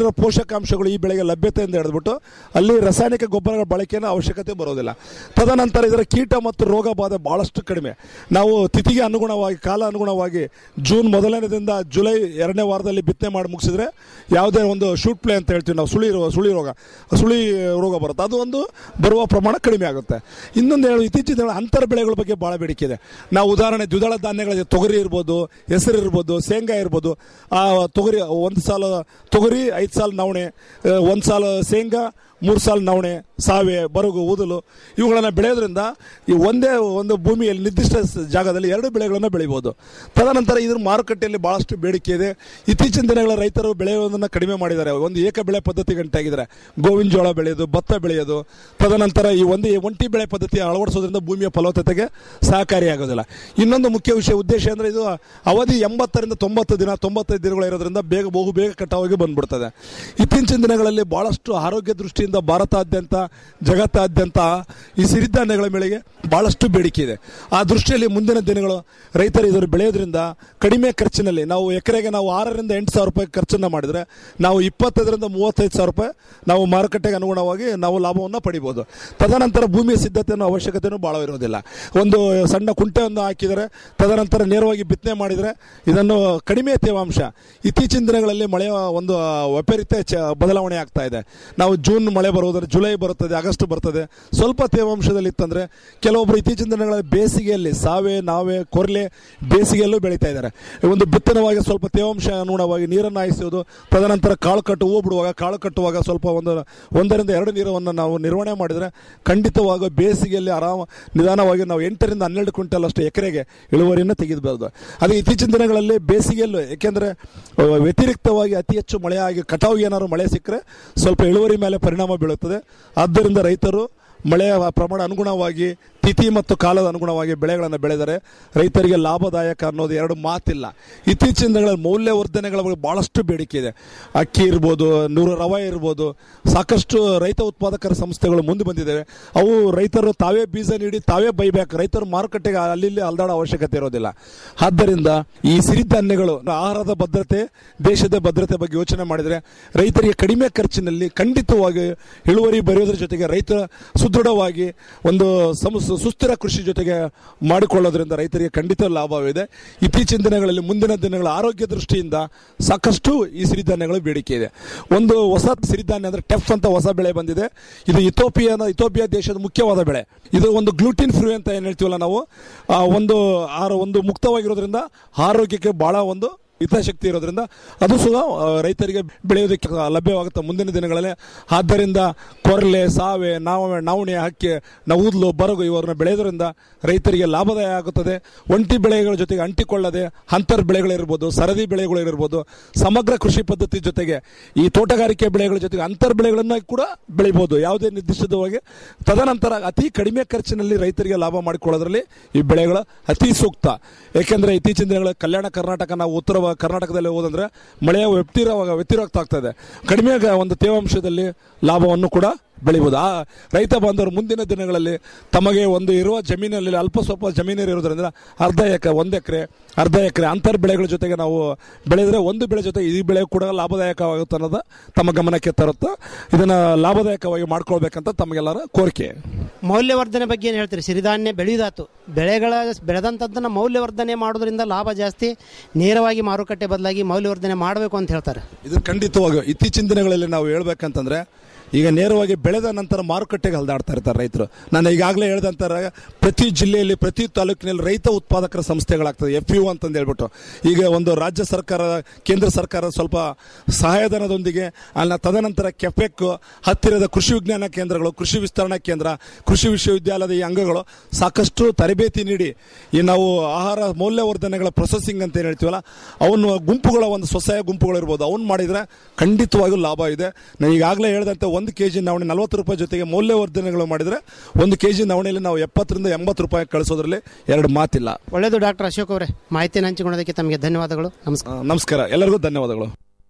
ಪೋಷಕಾಂಶಗಳು ಈ ಬೆಳೆಗೆ ಲಭ್ಯತೆ ಎಂದು ಹಿಡಿದ್ಬಿಟ್ಟು ಅಲ್ಲಿ ರಾಸಾಯನಿಕ ಗೊಬ್ಬರಗಳ ಬಳಕೆಯನ್ನು ಅವಶ್ಯಕತೆ ಬರೋದಿಲ್ಲ ತದನಂತರ ಇದರ ಕೀಟ ಮತ್ತು ರೋಗ ಬಾಧೆ ಬಹಳಷ್ಟು ಕಡಿಮೆ ನಾವು ತಿಥಿಗೆ ಅನುಗುಣವಾಗಿ ಕಾಲ ಅನುಗುಣವಾಗಿ ಜೂನ್ ಮೊದಲನೇದಿಂದ ಜುಲೈ ಎರಡನೇ ವಾರದಲ್ಲಿ ಬಿತ್ತನೆ ಮಾಡಿ ಮುಗಿಸಿದ್ರೆ ಯಾವುದೇ ಒಂದು ಶೂಟ್ ಪ್ಲೇ ಅಂತ ಹೇಳ್ತೀವಿ ನಾವು ಸುಳಿ ರೋ- ಸುಳಿ ರೋಗ ಸುಳಿ ರೋಗ ಬರುತ್ತೆ ಅದು ಒಂದು ಬರುವ ಪ್ರಮಾಣ ಕಡಿಮೆ ಆಗುತ್ತೆ ಇನ್ನೊಂದು ಹೇಳು ಇತ್ತೀಚಿನ ದಿನ ಅಂತರ ಬೆಳೆಗಳ ಬಗ್ಗೆ ಭಾಳ ಬೇಡಿಕೆ ಇದೆ ನಾವು ಉದಾಹರಣೆ ದ್ವಿದಳ ಧಾನ್ಯಗಳ ತೊಗರಿ ಇರ್ಬೋದು ಹೆಸರು ಇರ್ಬೋದು ಶೇಂಗಾ ಇರ್ಬೋದು ಆ ತೊಗರಿ ಒಂದು ಸಾಲ ತೊಗರಿ ಐದು ಸಾಲ ನವಣೆ ಆ, ಒಂದು ಸಾಲ ಶೇಂಗಾ ಮೂರು ಸಾಲ ನವಣೆ ಸಾವೆ ಬರಗು ಊದಲು ಇವುಗಳನ್ನು ಬೆಳೆಯೋದ್ರಿಂದ ಈ ಒಂದೇ ಒಂದು ಭೂಮಿಯಲ್ಲಿ ನಿರ್ದಿಷ್ಟ ಸ- ಜಾಗದಲ್ಲಿ ಎರಡು ಬೆಳೆಗಳನ್ನು ಬೆಳಿಬೋದು ತದನಂತರ ಇದ್ರ ಮಾರುಕಟ್ಟೆಯಲ್ಲಿ ಬಹಳಷ್ಟು ಬೇಡಿಕೆ ಇದೆ ಇತ್ತೀಚಿನ ದಿನಗಳ ರೈತರು ಬೆಳೆಯೋದನ್ನು ಕಡಿಮೆ ಮಾಡಿದ್ದಾರೆ ಒಂದು ಏಕ ಬೆಳೆ ಪದ್ಧತಿ ಗಂಟಾಗಿದ್ದಾರೆ ಗೋವಿನ ಜೋಳ ಬೆಳೆಯೋದು ಭತ್ತ ಬೆಳೆಯೋದು ತದನಂತರ ಈ ಒಂದು ಒಂಟಿ ಬೆಳೆ ಪದ್ಧತಿ ಅಳವಡಿಸೋದ್ರಿಂದ ಭೂಮಿಯ ಫಲವತ್ತತೆಗೆ ಸಹಕಾರಿಯಾಗೋದಿಲ್ಲ ಇನ್ನೊಂದು ಮುಖ್ಯ ವಿಷಯ ಉದ್ದೇಶ ಅಂದರೆ ಇದು ಅವಧಿ ಎಂಬತ್ತರಿಂದ ತೊಂಬತ್ತು ದಿನ ತೊಂಬತ್ತೈದು ದಿನಗಳು ಇರೋದ್ರಿಂದ ಬೇಗ ಬಹು ಬೇಗ ಕಟಾವಾಗಿ ಬಂದ್ಬಿಡ್ತದೆ ಇತ್ತೀಚಿನ ದಿನಗಳಲ್ಲಿ ಬಹಳಷ್ಟು ಆರೋಗ್ಯ ದೃಷ್ಟಿಯಿಂದ ಭಾರತಾದ್ಯಂತ ಜಗತ್ತಾದ್ಯಂತ ಈ ಸಿರಿಧಾನ್ಯಗಳ ಮೇಳೆಗೆ ಬಹಳಷ್ಟು ಬೇಡಿಕೆ ಇದೆ ಆ ದೃಷ್ಟಿಯಲ್ಲಿ ಮುಂದಿನ ದಿನಗಳು ರೈತರು ಇದನ್ನು ಬೆಳೆಯೋದ್ರಿಂದ ಕಡಿಮೆ ಖರ್ಚಿನಲ್ಲಿ ನಾವು ಎಕರೆಗೆ ನಾವು ಆರರಿಂದ ಎಂಟು ಸಾವಿರ ರೂಪಾಯಿ ಖರ್ಚನ್ನು ಮಾಡಿದರೆ ನಾವು ಇಪ್ಪತ್ತೈದರಿಂದ ಮೂವತ್ತೈದು ಸಾವಿರ ರೂಪಾಯಿ ನಾವು ಮಾರುಕಟ್ಟೆಗೆ ಅನುಗುಣವಾಗಿ ನಾವು ಲಾಭವನ್ನು ಪಡಿಬೋದು ತದನಂತರ ಭೂಮಿಯ ಸಿದ್ಧತೆಯನ್ನು ಅವಶ್ಯಕತೆಯೂ ಭಾಳ ಇರೋದಿಲ್ಲ ಒಂದು ಸಣ್ಣ ಕುಂಟೆಯನ್ನು ಹಾಕಿದರೆ ತದನಂತರ ನೇರವಾಗಿ ಬಿತ್ತನೆ ಮಾಡಿದರೆ ಇದನ್ನು ಕಡಿಮೆ ತೇವಾಂಶ ಇತ್ತೀಚಿನ ದಿನಗಳಲ್ಲಿ ಮಳೆಯ ಒಂದು ವೈಪರೀತ್ಯ ಚ ಬದಲಾವಣೆ ಆಗ್ತಾ ಇದೆ ನಾವು ಜೂನ್ ಮಳೆ ಬರುವುದರ ಜುಲೈ ಬರುತ್ತದೆ ಆಗಸ್ಟ್ ಬರ್ತದೆ ಸ್ವಲ್ಪ ತೇವಾಂಶದಲ್ಲಿ ಇತ್ತಂದ್ರೆ ಕೆಲವೊಬ್ಬರು ಇತ್ತೀಚಿನ ದಿನಗಳಲ್ಲಿ ಬೇಸಿಗೆಯಲ್ಲಿ ಸಾವೆ ನಾವೆ ಕೊರ್ಲೆ ಬೇಸಿಗೆಯಲ್ಲೂ ಬೆಳೀತಾ ಇದ್ದಾರೆ ಒಂದು ಬಿತ್ತನವಾಗಿ ಸ್ವಲ್ಪ ತೇವಾಂಶ ಅನುಗುಣವಾಗಿ ನೀರನ್ನು ಹಾಯಿಸೋದು ತದನಂತರ ಕಾಳು ಕಟ್ಟು ಹೂ ಬಿಡುವಾಗ ಕಾಳು ಕಟ್ಟುವಾಗ ಸ್ವಲ್ಪ ಒಂದು ಒಂದರಿಂದ ಎರಡು ನೀರನ್ನು ನಾವು ನಿರ್ವಹಣೆ ಮಾಡಿದರೆ ಖಂಡಿತವಾಗ ಬೇಸಿಗೆಯಲ್ಲಿ ಆರಾಮ ನಿಧಾನವಾಗಿ ನಾವು ಎಂಟರಿಂದ ಹನ್ನೆರಡು ಕ್ವಿಂಟಲ್ ಅಷ್ಟು ಎಕರೆಗೆ ಇಳುವರಿಯನ್ನು ತೆಗೆದುಬಹುದು ಅದು ಇತ್ತೀಚಿನ ದಿನಗಳಲ್ಲಿ ಬೇಸಿಗೆಯಲ್ಲೂ ಏಕೆಂದರೆ ಅಹ್, ವ್ಯತಿರಿಕ್ತವಾಗಿ ಅತಿ ಹೆಚ್ಚು ಮಳೆ ಆಗಿ ಕಟಾವಿಗೆ ಏನಾದ್ರು ಮಳೆ ಸಿಕ್ಕರೆ ಸ್ವಲ್ಪ ಇಳುವರಿ ಮೇಲೆ ಪರಿಣಾಮ ಬೀಳುತ್ತದೆ ಆದ್ದರಿಂದ ರೈತರು ಮಳೆಯ ಪ್ರಮಾಣ ಅನುಗುಣವಾಗಿ ತಿಥಿ ಮತ್ತು ಕಾಲದ ಅನುಗುಣವಾಗಿ ಬೆಳೆಗಳನ್ನು ಬೆಳೆದರೆ ರೈತರಿಗೆ ಲಾಭದಾಯಕ ಅನ್ನೋದು ಎರಡು ಮಾತಿಲ್ಲ ಇತ್ತೀಚಿನ ದಿನಗಳಲ್ಲಿ ಮೌಲ್ಯವರ್ಧನೆಗಳ ಬಗ್ಗೆ ಭಾಳಷ್ಟು ಬೇಡಿಕೆ ಇದೆ ಅಕ್ಕಿ ಇರ್ಬೋದು ನೂರು ರವೆ ಇರ್ಬೋದು ಸಾಕಷ್ಟು ರೈತ ಉತ್ಪಾದಕರ ಸಂಸ್ಥೆಗಳು ಮುಂದೆ ಬಂದಿದ್ದಾವೆ ಅವು ರೈತರು ತಾವೇ ಬೀಜ ನೀಡಿ ತಾವೇ ಬೈಬೇಕು ರೈತರು ಮಾರುಕಟ್ಟೆಗೆ ಅಲ್ಲಿ ಇಲ್ಲಿ ಅಲ್ದಾಡೋ ಅವಶ್ಯಕತೆ ಇರೋದಿಲ್ಲ ಆದ್ದರಿಂದ ಈ ಸಿರಿಧಾನ್ಯಗಳು ಆಹಾರದ ಭದ್ರತೆ ದೇಶದ ಭದ್ರತೆ ಬಗ್ಗೆ ಯೋಚನೆ ಮಾಡಿದರೆ ರೈತರಿಗೆ ಕಡಿಮೆ ಖರ್ಚಿನಲ್ಲಿ ಖಂಡಿತವಾಗಿ ಇಳುವರಿ ಬರೆಯೋದ್ರ ಜೊತೆಗೆ ರೈತರ ಸುದೃಢವಾಗಿ ಒಂದು ಸಮ ಸುಸ್ಥಿರ ಕೃಷಿ ಜೊತೆಗೆ ಮಾಡಿಕೊಳ್ಳೋದ್ರಿಂದ ರೈತರಿಗೆ ಖಂಡಿತ ಲಾಭವಿದೆ ಇತ್ತೀಚಿನ ದಿನಗಳಲ್ಲಿ ಮುಂದಿನ ದಿನಗಳ ಆರೋಗ್ಯ ದೃಷ್ಟಿಯಿಂದ ಸಾಕಷ್ಟು ಈ ಸಿರಿಧಾನ್ಯಗಳು ಬೇಡಿಕೆ ಇದೆ ಒಂದು ಹೊಸ ಸಿರಿಧಾನ್ಯ ಅಂದ್ರೆ ಟೆಫ್ ಅಂತ ಹೊಸ ಬೆಳೆ ಬಂದಿದೆ ಇದು ಇಥೋಪಿಯಾನ ಇಥೋಪಿಯಾ ದೇಶದ ಮುಖ್ಯವಾದ ಬೆಳೆ ಇದು ಒಂದು ಗ್ಲೂಟಿನ್ ಫ್ರೀ ಅಂತ ಏನು ಹೇಳ್ತೀವಲ್ಲ ನಾವು ಆ ಒಂದು ಆರ ಒಂದು ಮುಕ್ತವಾಗಿರೋದ್ರಿಂದ ಆರೋಗ್ಯಕ್ಕೆ ಬಹಳ ಒಂದು ಹಿತಾಸಕ್ತಿ ಇರೋದ್ರಿಂದ ಅದು ಸಹ ಆ, ರೈತರಿಗೆ ಬೆಳೆಯೋದಕ್ಕೆ ಲಭ್ಯವಾಗುತ್ತೆ ಮುಂದಿನ ದಿನಗಳಲ್ಲಿ ಆದ್ದರಿಂದ ಕೊರ್ಲೆ ಸಾವೆ ನಾವ ನವಣೆ ಹಕ್ಕಿ ನವುದ್ಲು ಬರಗು ಇವರನ್ನ ಬೆಳೆಯೋದ್ರಿಂದ ರೈತರಿಗೆ ಲಾಭದಾಯ ಆಗುತ್ತದೆ ಒಂಟಿ ಬೆಳೆಗಳ ಜೊತೆಗೆ ಅಂಟಿಕೊಳ್ಳದೆ ಅಂತರ್ ಬೆಳೆಗಳಿರ್ಬೋದು ಸರದಿ ಬೆಳೆಗಳಿರ್ಬೋದು ಸಮಗ್ರ ಕೃಷಿ ಪದ್ಧತಿ ಜೊತೆಗೆ ಈ ತೋಟಗಾರಿಕೆ ಬೆಳೆಗಳ ಜೊತೆಗೆ ಅಂತರ್ ಬೆಳೆಗಳನ್ನು ಕೂಡ ಬೆಳಿಬೋದು ಯಾವುದೇ ನಿರ್ದಿಷ್ಟವಾಗಿ ತದನಂತರ ಅತಿ ಕಡಿಮೆ ಖರ್ಚಿನಲ್ಲಿ ರೈತರಿಗೆ ಲಾಭ ಮಾಡಿಕೊಳ್ಳೋದ್ರಲ್ಲಿ ಈ ಬೆಳೆಗಳು ಅತಿ ಸೂಕ್ತ ಏಕೆಂದರೆ ಇತ್ತೀಚಿನ ದಿನಗಳಲ್ಲಿ ಕಲ್ಯಾಣ ಕರ್ನಾಟಕ ನಾವು ಉತ್ತರ ವ- ಕರ್ನಾಟಕದಲ್ಲಿ ಹೋದಂದ್ರೆ ಮಳೆಯ ವ್ಯತಿರವಾಗ ವ್ಯತಿರಿಕ್ತ ಆಗ್ತಾ ಇದೆ ಕಡಿಮೆ ಗ- ಒಂದು ತೇವಾಂಶದಲ್ಲಿ ಲಾಭವನ್ನು ಕೂಡ ಬೆಳಿಬೋದು ಆ ರೈತ ಬಾಂಧವರು ಮುಂದಿನ ದಿನಗಳಲ್ಲಿ ತಮಗೆ ಒಂದು ಇರುವ ಜಮೀನಲ್ಲಿ ಅಲ್ಪ ಸ್ವಲ್ಪ ಜಮೀನು ಇರೋದ್ರಿಂದ ಅರ್ಧ ಎಕರೆ ಒಂದು ಎಕರೆ ಅರ್ಧ ಎಕರೆ ಅಂತರ್ ಬೆಳೆಗಳ ಜೊತೆಗೆ ನಾವು ಬೆಳೆದರೆ ಒಂದು ಬೆಳೆ ಜೊತೆ ಈ ಬೆಳೆ ಕೂಡ ಲಾಭದಾಯಕವಾಗುತ್ತೆ ಅನ್ನೋದು ತಮ್ಮ ಗಮನಕ್ಕೆ ತರುತ್ತೆ ಇದನ್ನು ಲಾಭದಾಯಕವಾಗಿ ಮಾಡ್ಕೊಳ್ಬೇಕಂತ ತಮಗೆಲ್ಲರ ಕೋರಿಕೆ ಮೌಲ್ಯವರ್ಧನೆ ಬಗ್ಗೆ ಏನು ಹೇಳ್ತೀರಿ ಸಿರಿಧಾನ್ಯ ಬೆಳೆಯುದಾತು ಬೆಳೆಗಳ ಬೆಳೆದಂಥದ್ದನ್ನು ಮೌಲ್ಯವರ್ಧನೆ ಮಾಡೋದ್ರಿಂದ ಲಾಭ ಜಾಸ್ತಿ ನೇರವಾಗಿ ಮಾರುಕಟ್ಟೆ ಬದಲಾಗಿ ಮೌಲ್ಯವರ್ಧನೆ ಮಾಡಬೇಕು ಅಂತ ಹೇಳ್ತಾರೆ ಇದು ಖಂಡಿತವಾಗಿ ಇತ್ತೀಚಿನ ದಿನಗಳಲ್ಲಿ ನಾವು ಹೇಳ್ಬೇಕಂತಂದ್ರೆ ಈಗ ನೇರವಾಗಿ ಬೆಳೆದ ನಂತರ ಮಾರುಕಟ್ಟೆಗೆ ಹಲ್ದಾಡ್ತಾ ಇರ್ತಾರೆ ರೈತರು ನಾನು ಈಗಾಗಲೇ ಹೇಳ್ದಂತಾರೆ ಪ್ರತಿ ಜಿಲ್ಲೆಯಲ್ಲಿ ಪ್ರತಿ ತಾಲೂಕಿನಲ್ಲಿ ರೈತ ಉತ್ಪಾದಕರ ಸಂಸ್ಥೆಗಳಾಗ್ತದೆ ಎಫ್ ಯು ಅಂತಂದು ಹೇಳ್ಬಿಟ್ಟು ಈಗ ಒಂದು ರಾಜ್ಯ ಸರ್ಕಾರ ಕೇಂದ್ರ ಸರ್ಕಾರ ಸ್ವಲ್ಪ ಸಹಾಯಧನದೊಂದಿಗೆ ಅಲ್ಲ ತದನಂತರ ಕೆಫೆಕ್ ಹತ್ತಿರದ ಕೃಷಿ ವಿಜ್ಞಾನ ಕೇಂದ್ರಗಳು ಕೃಷಿ ವಿಸ್ತರಣಾ ಕೇಂದ್ರ ಕೃಷಿ ವಿಶ್ವವಿದ್ಯಾಲಯದ ಈ ಅಂಗಗಳು ಸಾಕಷ್ಟು ತರಬೇತಿ ನೀಡಿ ಈ ನಾವು ಆಹಾರ ಮೌಲ್ಯವರ್ಧನೆಗಳ ಪ್ರೊಸೆಸಿಂಗ್ ಅಂತ ಏನು ಹೇಳ್ತೀವಲ್ಲ ಅವನು ಗುಂಪುಗಳ ಒಂದು ಸ್ವಸಹಾಯ ಗುಂಪುಗಳು ಇರ್ಬೋದು ಅವ್ನು ಮಾಡಿದರೆ ಖಂಡಿತವಾಗಿಯೂ ಲಾಭ ಇದೆ ನಾನು ಈಗಾಗಲೇ ಹೇಳಿದಂತೆ ಒಂದು ಕೆ ಜಿ ನವಣೆ ನಲವತ್ತು ರೂಪಾಯಿ ಜೊತೆಗೆ ಮೌಲ್ಯವರ್ಧನೆಗಳು ಮಾಡಿದರೆ ಒಂದು ಕೆ ಜಿ ನವಣೆಯಲ್ಲಿ ನಾವು ಎಪ್ಪತ್ತರಿಂದ ಎಂಬತ್ತು ರೂಪಾಯಿ ಕಳಿಸೋದ್ರಲ್ಲಿ ಎರಡು ಮಾತಿಲ್ಲ ಒಳ್ಳೆಯದು ಡಾಕ್ಟರ್ ಅಶೋಕ್ ಅವರೇ ಮಾಹಿತಿಯನ್ನು ಹಂಚಿಕೊಳ್ಳೋದಕ್ಕೆ ತಮಗೆ ಧನ್ಯವಾದಗಳು ನಮಸ್ಕಾರ ನಮಸ್ಕಾರ ಎಲ್ಲರಿಗೂ ಧನ್ಯವಾದಗಳು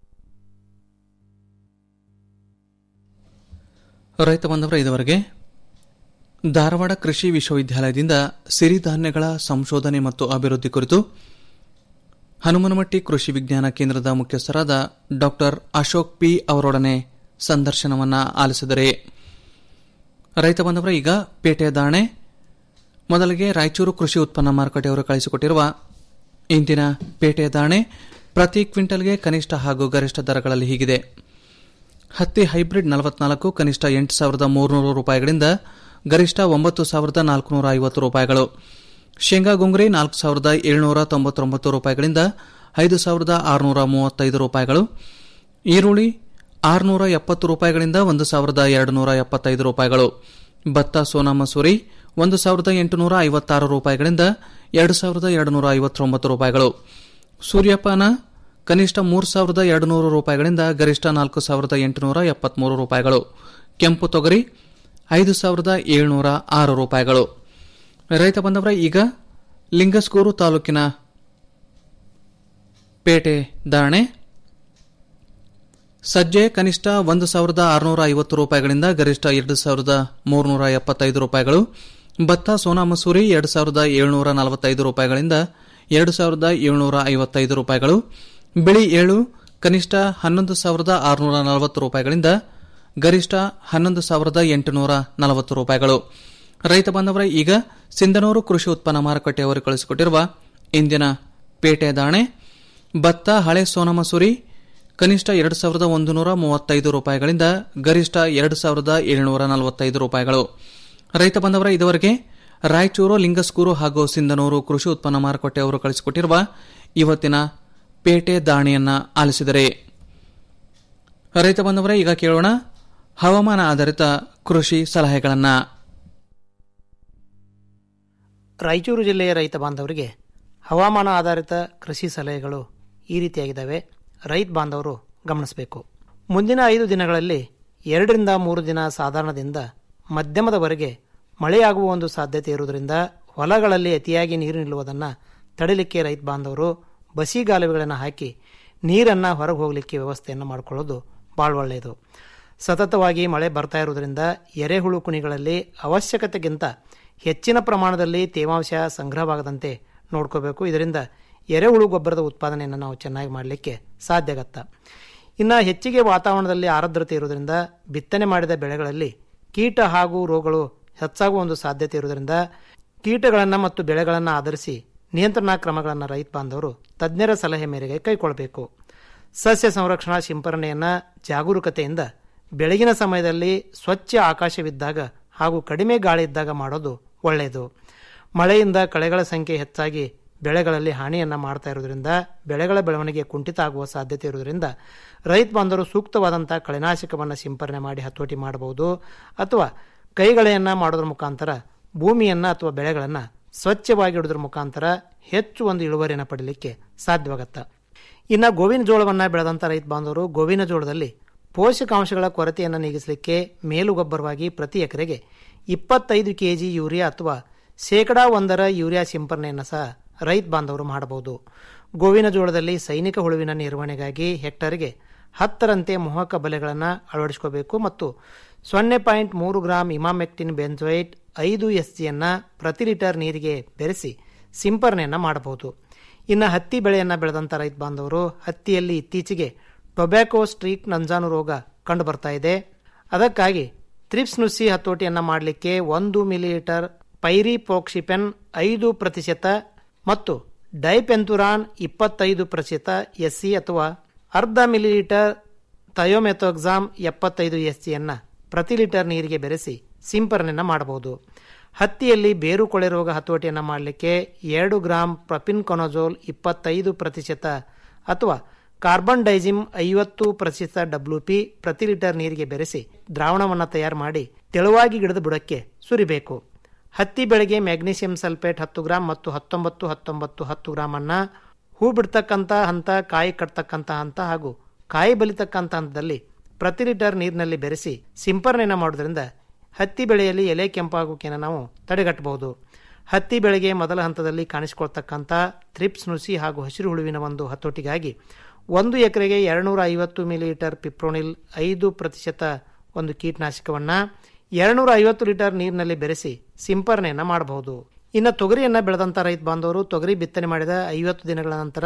ರೈತ ಬಾಂಧವರ ಇದುವರೆಗೆ ಧಾರವಾಡ ಕೃಷಿ ವಿಶ್ವವಿದ್ಯಾಲಯದಿಂದ ಸಿರಿಧಾನ್ಯಗಳ ಸಂಶೋಧನೆ ಮತ್ತು ಅಭಿವೃದ್ಧಿ ಕುರಿತು ಹನುಮನಮಟ್ಟಿ ಕೃಷಿ ವಿಜ್ಞಾನ ಕೇಂದ್ರದ ಮುಖ್ಯಸ್ಥರಾದ ಡಾಕ್ಟರ್ ಅಶೋಕ್ ಪಿ ಅವರೊಡನೆ ಸಂದರ್ಶನವನ್ನ ಆಲಿಸಿದರೆ ರೈತ ಬಂದವರ ಈಗ ಪೇಟೆ ದಾಣೆ ಮೊದಲಿಗೆ ರಾಯಚೂರು ಕೃಷಿ ಉತ್ಪನ್ನ ಮಾರುಕಟ್ಟೆಯವರು ಕಳಿಸಿಕೊಟ್ಟಿರುವ ಇಂದಿನ ಪೇಟೆ ದಾಣೆ ಪ್ರತಿ ಕ್ವಿಂಟಲ್ಗೆ ಕನಿಷ್ಠ ಹಾಗೂ ಗರಿಷ್ಠ ದರಗಳಲ್ಲಿ ಹೀಗಿದೆ ಹತ್ತಿ ಹೈಬ್ರಿಡ್ ನಲವತ್ನಾಲ್ಕು ಕನಿಷ್ಠ ಎಂಟು ಸಾವಿರದ ಮೂರುನೂರು ರೂಪಾಯಿಗಳಿಂದ ಗರಿಷ್ಠ ಒಂಬತ್ತು ಸಾವಿರದ ನಾಲ್ಕುನೂರ ಐವತ್ತು ರೂಪಾಯಿಗಳು ಶೇಂಗಾ ಗುಂಗ್ರಿ ನಾಲ್ಕು ಸಾವಿರದ ಏಳುನೂರ ತೊಂಬತ್ತೊಂಬತ್ತು ರೂಪಾಯಿಗಳಿಂದ ಐದು ಸಾವಿರದ ಆರುನೂರ ಮೂವತ್ತೈದು ರೂಪಾಯಿಗಳು ಈರುಳ್ಳಿ ಆರುನೂರ ಎಪ್ಪತ್ತು ರೂಪಾಯಿಗಳಿಂದ ಒಂದು ಸಾವಿರದ ಎರಡು ನೂರ ಎಪ್ಪತ್ತೈದು ರೂಪಾಯಿಗಳು ಭತ್ತ ಸೋನಾ ಮಸೂರಿ ಒಂದು ಸಾವಿರದ ಎಂಟುನೂರ ಐವತ್ತಾರು ರೂಪಾಯಿಗಳಿಂದ ಎರಡು ಸಾವಿರದ ಎರಡು ನೂರ ಐವತ್ತೊಂಬತ್ತು ರೂಪಾಯಿಗಳು ಸೂರ್ಯಪಾನ ಕನಿಷ್ಠ ಮೂರು ಸಾವಿರದ ಎರಡು ನೂರು ರೂಪಾಯಿಗಳಿಂದ ಗರಿಷ್ಠ ನಾಲ್ಕು ಸಾವಿರದ ಎಂಟುನೂರ ಎಪ್ಪತ್ಮೂರು ರೂಪಾಯಿಗಳು ಕೆಂಪು ತೊಗರಿ ಐದು ಸಾವಿರದ ಏಳುನೂರ ಆರು ರೂಪಾಯಿಗಳು ರೈತ ಬಂದವರ ಈಗ ಲಿಂಗಸ್ಗೂರು ತಾಲೂಕಿನ ಪೇಟೆ ಧಾರಣೆ ಸಜ್ಜೆ ಕನಿಷ್ಠ ಒಂದು ಸಾವಿರದ ಆರುನೂರ ಐವತ್ತು ರೂಪಾಯಿಗಳಿಂದ ಗರಿಷ್ಠ ಎರಡು ಸಾವಿರದ ಮೂರುನೂರ ಎಪ್ಪತ್ತೈದು ರೂಪಾಯಿಗಳು ಭತ್ತ ಸೋನಾ ಮಸೂರಿ ಎರಡು ಸಾವಿರದ ಏಳುನೂರ ನಲವತ್ತೈದು ರೂಪಾಯಿಗಳಿಂದ ಎರಡು ಸಾವಿರದ ಏಳುನೂರ ಐವತ್ತೈದು ರೂಪಾಯಿಗಳು ಬಿಳಿ ಏಳು ಕನಿಷ್ಠ ಹನ್ನೊಂದು ಸಾವಿರದ ಆರುನೂರ ನಲವತ್ತು ರೂಪಾಯಿಗಳಿಂದ ಗರಿಷ್ಠ ಹನ್ನೊಂದು ಸಾವಿರದ ಎಂಟುನೂರ ನಲವತ್ತು ರೂಪಾಯಿಗಳು ರೈತ ಬಾಂಧವರ ಈಗ ಸಿಂಧನೂರು ಕೃಷಿ ಉತ್ಪನ್ನ ಮಾರುಕಟ್ಟೆಯವರು ಕಳಿಸಿಕೊಟ್ಟಿರುವ ಇಂದಿನ ಪೇಟೆ ದಾಣೆ ಭತ್ತ ಹಳೆ ಸೋನಾ ಮಸೂರಿ ಕನಿಷ್ಠ ಎರಡು ಸಾವಿರದ ಒಂದು ನೂರ ಮೂವತ್ತೈದು ರೂಪಾಯಿಗಳಿಂದ ಗರಿಷ್ಠ ಎರಡು ಸಾವಿರದ ಏಳುನೂರ ನಲವತ್ತೈದು ರೂಪಾಯಿಗಳು ರೈತ ಬಂದವರ ಇದುವರೆಗೆ ರಾಯಚೂರು ಲಿಂಗಸ್ಕೂರು ಹಾಗೂ ಸಿಂಧನೂರು ಕೃಷಿ ಉತ್ಪನ್ನ ಮಾರುಕಟ್ಟೆಯವರು ಕಳಿಸಿಕೊಟ್ಟಿರುವ ಇವತ್ತಿನ ಪೇಟೆ ದಾಣಿಯನ್ನ ಆಲಿಸಿದರೆ ರೈತ ಬಂದವರ ಈಗ ಕೇಳೋಣ ಹವಾಮಾನ ಆಧಾರಿತ ಕೃಷಿ ಸಲಹೆಗಳನ್ನ ರಾಯಚೂರು ಜಿಲ್ಲೆಯ ರೈತ ಬಾಂಧವರಿಗೆ ಹವಾಮಾನ ಆಧಾರಿತ ಕೃಷಿ ಸಲಹೆಗಳು ಈ ರೀತಿಯಾಗಿದ್ದಾವೆ ರೈತ ಬಾಂಧವರು ಗಮನಿಸಬೇಕು ಮುಂದಿನ ಐದು ದಿನಗಳಲ್ಲಿ ಎರಡರಿಂದ ಮೂರು ದಿನ ಸಾಧಾರಣದಿಂದ ಮಧ್ಯಮದವರೆಗೆ ಮಳೆಯಾಗುವ ಒಂದು ಸಾಧ್ಯತೆ ಇರುವುದರಿಂದ ಹೊಲಗಳಲ್ಲಿ ಅತಿಯಾಗಿ ನೀರು ನಿಲ್ಲುವುದನ್ನು ತಡೆಯಲಿಕ್ಕೆ ರೈತ ಬಾಂಧವರು ಬಸಿಗಾಲುವೆಗಳನ್ನು ಹಾಕಿ ನೀರನ್ನು ಹೊರಗೆ ಹೋಗಲಿಕ್ಕೆ ವ್ಯವಸ್ಥೆಯನ್ನು ಮಾಡಿಕೊಳ್ಳೋದು ಭಾಳ ಒಳ್ಳೆಯದು ಸತತವಾಗಿ ಮಳೆ ಬರ್ತಾ ಇರುವುದರಿಂದ ಎರೆಹುಳು ಕುಣಿಗಳಲ್ಲಿ ಅವಶ್ಯಕತೆಗಿಂತ ಹೆಚ್ಚಿನ ಪ್ರಮಾಣದಲ್ಲಿ ತೇವಾಂಶ ಸಂಗ್ರಹವಾಗದಂತೆ ನೋಡ್ಕೋಬೇಕು ಇದರಿಂದ ಎರೆಹುಳು ಗೊಬ್ಬರದ ಉತ್ಪಾದನೆಯನ್ನು ನಾವು ಚೆನ್ನಾಗಿ ಮಾಡಲಿಕ್ಕೆ ಸಾಧ್ಯ ಆಗತ್ತ ಇನ್ನು ಹೆಚ್ಚಿಗೆ ವಾತಾವರಣದಲ್ಲಿ ಆರ್ದ್ರತೆ ಇರುವುದರಿಂದ ಬಿತ್ತನೆ ಮಾಡಿದ ಬೆಳೆಗಳಲ್ಲಿ ಕೀಟ ಹಾಗೂ ರೋಗಗಳು ಹೆಚ್ಚಾಗುವ ಒಂದು ಸಾಧ್ಯತೆ ಇರುವುದರಿಂದ ಕೀಟಗಳನ್ನು ಮತ್ತು ಬೆಳೆಗಳನ್ನು ಆಧರಿಸಿ ನಿಯಂತ್ರಣ ಕ್ರಮಗಳನ್ನು ರೈತ ಬಾಂಧವರು ತಜ್ಞರ ಸಲಹೆ ಮೇರೆಗೆ ಕೈಗೊಳ್ಳಬೇಕು ಸಸ್ಯ ಸಂರಕ್ಷಣಾ ಸಿಂಪರಣೆಯನ್ನು ಜಾಗರೂಕತೆಯಿಂದ ಬೆಳಗಿನ ಸಮಯದಲ್ಲಿ ಸ್ವಚ್ಛ ಆಕಾಶವಿದ್ದಾಗ ಹಾಗೂ ಕಡಿಮೆ ಗಾಳಿ ಇದ್ದಾಗ ಮಾಡೋದು ಒಳ್ಳೆಯದು ಮಳೆಯಿಂದ ಕಳೆಗಳ ಸಂಖ್ಯೆ ಹೆಚ್ಚಾಗಿ ಬೆಳೆಗಳಲ್ಲಿ ಹಾನಿಯನ್ನು ಮಾಡ್ತಾ ಇರೋದ್ರಿಂದ ಬೆಳೆಗಳ ಬೆಳವಣಿಗೆ ಕುಂಠಿತ ಆಗುವ ಸಾಧ್ಯತೆ ಇರುವುದರಿಂದ ರೈತ ಬಾಂಧವರು ಸೂಕ್ತವಾದಂಥ ಕಳೆನಾಶಕವನ್ನು ಸಿಂಪರಣೆ ಮಾಡಿ ಹತೋಟಿ ಮಾಡಬಹುದು ಅಥವಾ ಕೈಗಳೆಯನ್ನು ಮಾಡೋದ್ರ ಮುಖಾಂತರ ಭೂಮಿಯನ್ನು ಅಥವಾ ಬೆಳೆಗಳನ್ನು ಸ್ವಚ್ಛವಾಗಿ ಇಡೋದ್ರ ಮುಖಾಂತರ ಹೆಚ್ಚು ಒಂದು ಇಳುವರಿಯನ್ನು ಪಡೀಲಿಕ್ಕೆ ಸಾಧ್ಯವಾಗತ್ತೆ ಇನ್ನು ಗೋವಿನ ಜೋಳವನ್ನು ಬೆಳೆದಂಥ ರೈತ ಬಾಂಧವರು ಗೋವಿನ ಜೋಳದಲ್ಲಿ ಪೋಷಕಾಂಶಗಳ ಕೊರತೆಯನ್ನು ನೀಗಿಸಲಿಕ್ಕೆ ಮೇಲುಗೊಬ್ಬರವಾಗಿ ಪ್ರತಿ ಎಕರೆಗೆ ಇಪ್ಪತ್ತೈದು ಕೆಜಿ ಯೂರಿಯಾ ಅಥವಾ ಶೇಕಡಾ ಒಂದರ ಯೂರಿಯಾ ಸಿಂಪರಣೆಯನ್ನು ಸಹ ರೈತ ಬಾಂಧವರು ಮಾಡಬಹುದು ಗೋವಿನ ಜೋಳದಲ್ಲಿ ಸೈನಿಕ ಹುಳುವಿನ ನಿರ್ವಹಣೆಗಾಗಿ ಹೆಕ್ಟರ್ಗೆ ಹತ್ತರಂತೆ ಮೋಹಕ ಬಲೆಗಳನ್ನು ಅಳವಡಿಸಿಕೋಬೇಕು ಮತ್ತು ಸೊನ್ನೆ ಪಾಯಿಂಟ್ ಮೂರು ಗ್ರಾಂ ಇಮಾಮೆಕ್ಟಿನ್ ಬೆಂಜೋಯಿಟ್ ಐದು ಎಸ್ ಜಿಯನ್ನು ಪ್ರತಿ ಲೀಟರ್ ನೀರಿಗೆ ಬೆರೆಸಿ ಸಿಂಪರಣೆಯನ್ನು ಮಾಡಬಹುದು ಇನ್ನು ಹತ್ತಿ ಬೆಳೆಯನ್ನು ಬೆಳೆದಂಥ ರೈತ ಬಾಂಧವರು ಹತ್ತಿಯಲ್ಲಿ ಇತ್ತೀಚೆಗೆ ಟೊಬ್ಯಾಕೋ ಸ್ಟ್ರೀಕ್ ನಂಜಾನು ರೋಗ ಕಂಡು ಬರ್ತಾ ಇದೆ ಅದಕ್ಕಾಗಿ ತ್ರಿಪ್ಸ್ ನುಸಿ ಹತೋಟಿಯನ್ನು ಮಾಡಲಿಕ್ಕೆ ಒಂದು ಮಿಲಿಲೀಟರ್ ಪೈರಿಪೋಕ್ಸಿಪೆನ್ ಐದು ಪ್ರತಿಶತ ಮತ್ತು ಡೈಪೆಂತುರಾನ್ ಇಪ್ಪತ್ತೈದು ಪ್ರತಿಶತ ಎಸ್ಸಿ ಅಥವಾ ಅರ್ಧ ಮಿಲಿಲೀಟರ್ ಥಯೋಮೆಥೋಕ್ಸಾಮ್ ಎಪ್ಪತ್ತೈದು ಎಸ್ಸಿಯನ್ನು ಪ್ರತಿ ಲೀಟರ್ ನೀರಿಗೆ ಬೆರೆಸಿ ಸಿಂಪರಣೆಯನ್ನು ಮಾಡಬಹುದು ಹತ್ತಿಯಲ್ಲಿ ಬೇರು ಕೊಳೆ ರೋಗ ಹತೋಟಿಯನ್ನು ಮಾಡಲಿಕ್ಕೆ ಎರಡು ಗ್ರಾಂ ಪ್ರಪಿನ್ಕೊನಜೋಲ್ ಇಪ್ಪತ್ತೈದು ಪ್ರತಿಶತ ಅಥವಾ ಕಾರ್ಬನ್ ಡೈಜಿಮ್ ಐವತ್ತು ಪ್ರತಿಶತ ಡಬ್ಲ್ಯೂ ಪಿ ಪ್ರತಿ ಲೀಟರ್ ನೀರಿಗೆ ಬೆರೆಸಿ ದ್ರಾವಣವನ್ನು ತಯಾರು ಮಾಡಿ ತೆಳುವಾಗಿ ಗಿಡದ ಬುಡಕ್ಕೆ ಸುರಿಬೇಕು ಹತ್ತಿ ಬೆಳೆಗೆ ಮ್ಯಾಗ್ನೀಷಿಯಂ ಸಲ್ಫೇಟ್ ಹತ್ತು ಗ್ರಾಂ ಮತ್ತು ಹತ್ತೊಂಬತ್ತು ಹತ್ತೊಂಬತ್ತು ಹತ್ತು ಗ್ರಾಮನ್ನು ಹೂ ಬಿಡ್ತಕ್ಕಂಥ ಹಂತ ಕಾಯಿ ಕಟ್ತಕ್ಕಂಥ ಹಂತ ಹಾಗೂ ಕಾಯಿ ಬಲಿತಕ್ಕಂಥ ಹಂತದಲ್ಲಿ ಪ್ರತಿ ಲೀಟರ್ ನೀರಿನಲ್ಲಿ ಬೆರೆಸಿ ಸಿಂಪರಣೆಯನ್ನು ಮಾಡೋದ್ರಿಂದ ಹತ್ತಿ ಬೆಳೆಯಲ್ಲಿ ಎಲೆ ಕೆಂಪಾಗೋಕೆಯನ್ನು ನಾವು ತಡೆಗಟ್ಟಬಹುದು ಹತ್ತಿ ಬೆಳೆಗೆ ಮೊದಲ ಹಂತದಲ್ಲಿ ಕಾಣಿಸಿಕೊಳ್ತಕ್ಕಂಥ ಥ್ರಿಪ್ಸ್ ನುಸಿ ಹಾಗೂ ಹಸಿರು ಹುಳುವಿನ ಒಂದು ಹತೋಟಿಗಾಗಿ ಒಂದು ಎಕರೆಗೆ ಎರಡುನೂರ ಐವತ್ತು ಮಿಲಿಲೀಟರ್ ಪಿಪ್ರೋನಿಲ್ ಐದು ಪ್ರತಿಶತ ಒಂದು ಕೀಟನಾಶಕವನ್ನು ಎರಡುನೂರ ಐವತ್ತು ಲೀಟರ್ ನೀರಿನಲ್ಲಿ ಬೆರೆಸಿ ಸಿಂಪರಣೆಯನ್ನು ಮಾಡಬಹುದು ಇನ್ನು ತೊಗರಿಯನ್ನು ಬೆಳೆದಂಥ ರೈತ ಬಾಂಧವರು ತೊಗರಿ ಬಿತ್ತನೆ ಮಾಡಿದ ಐವತ್ತು ದಿನಗಳ ನಂತರ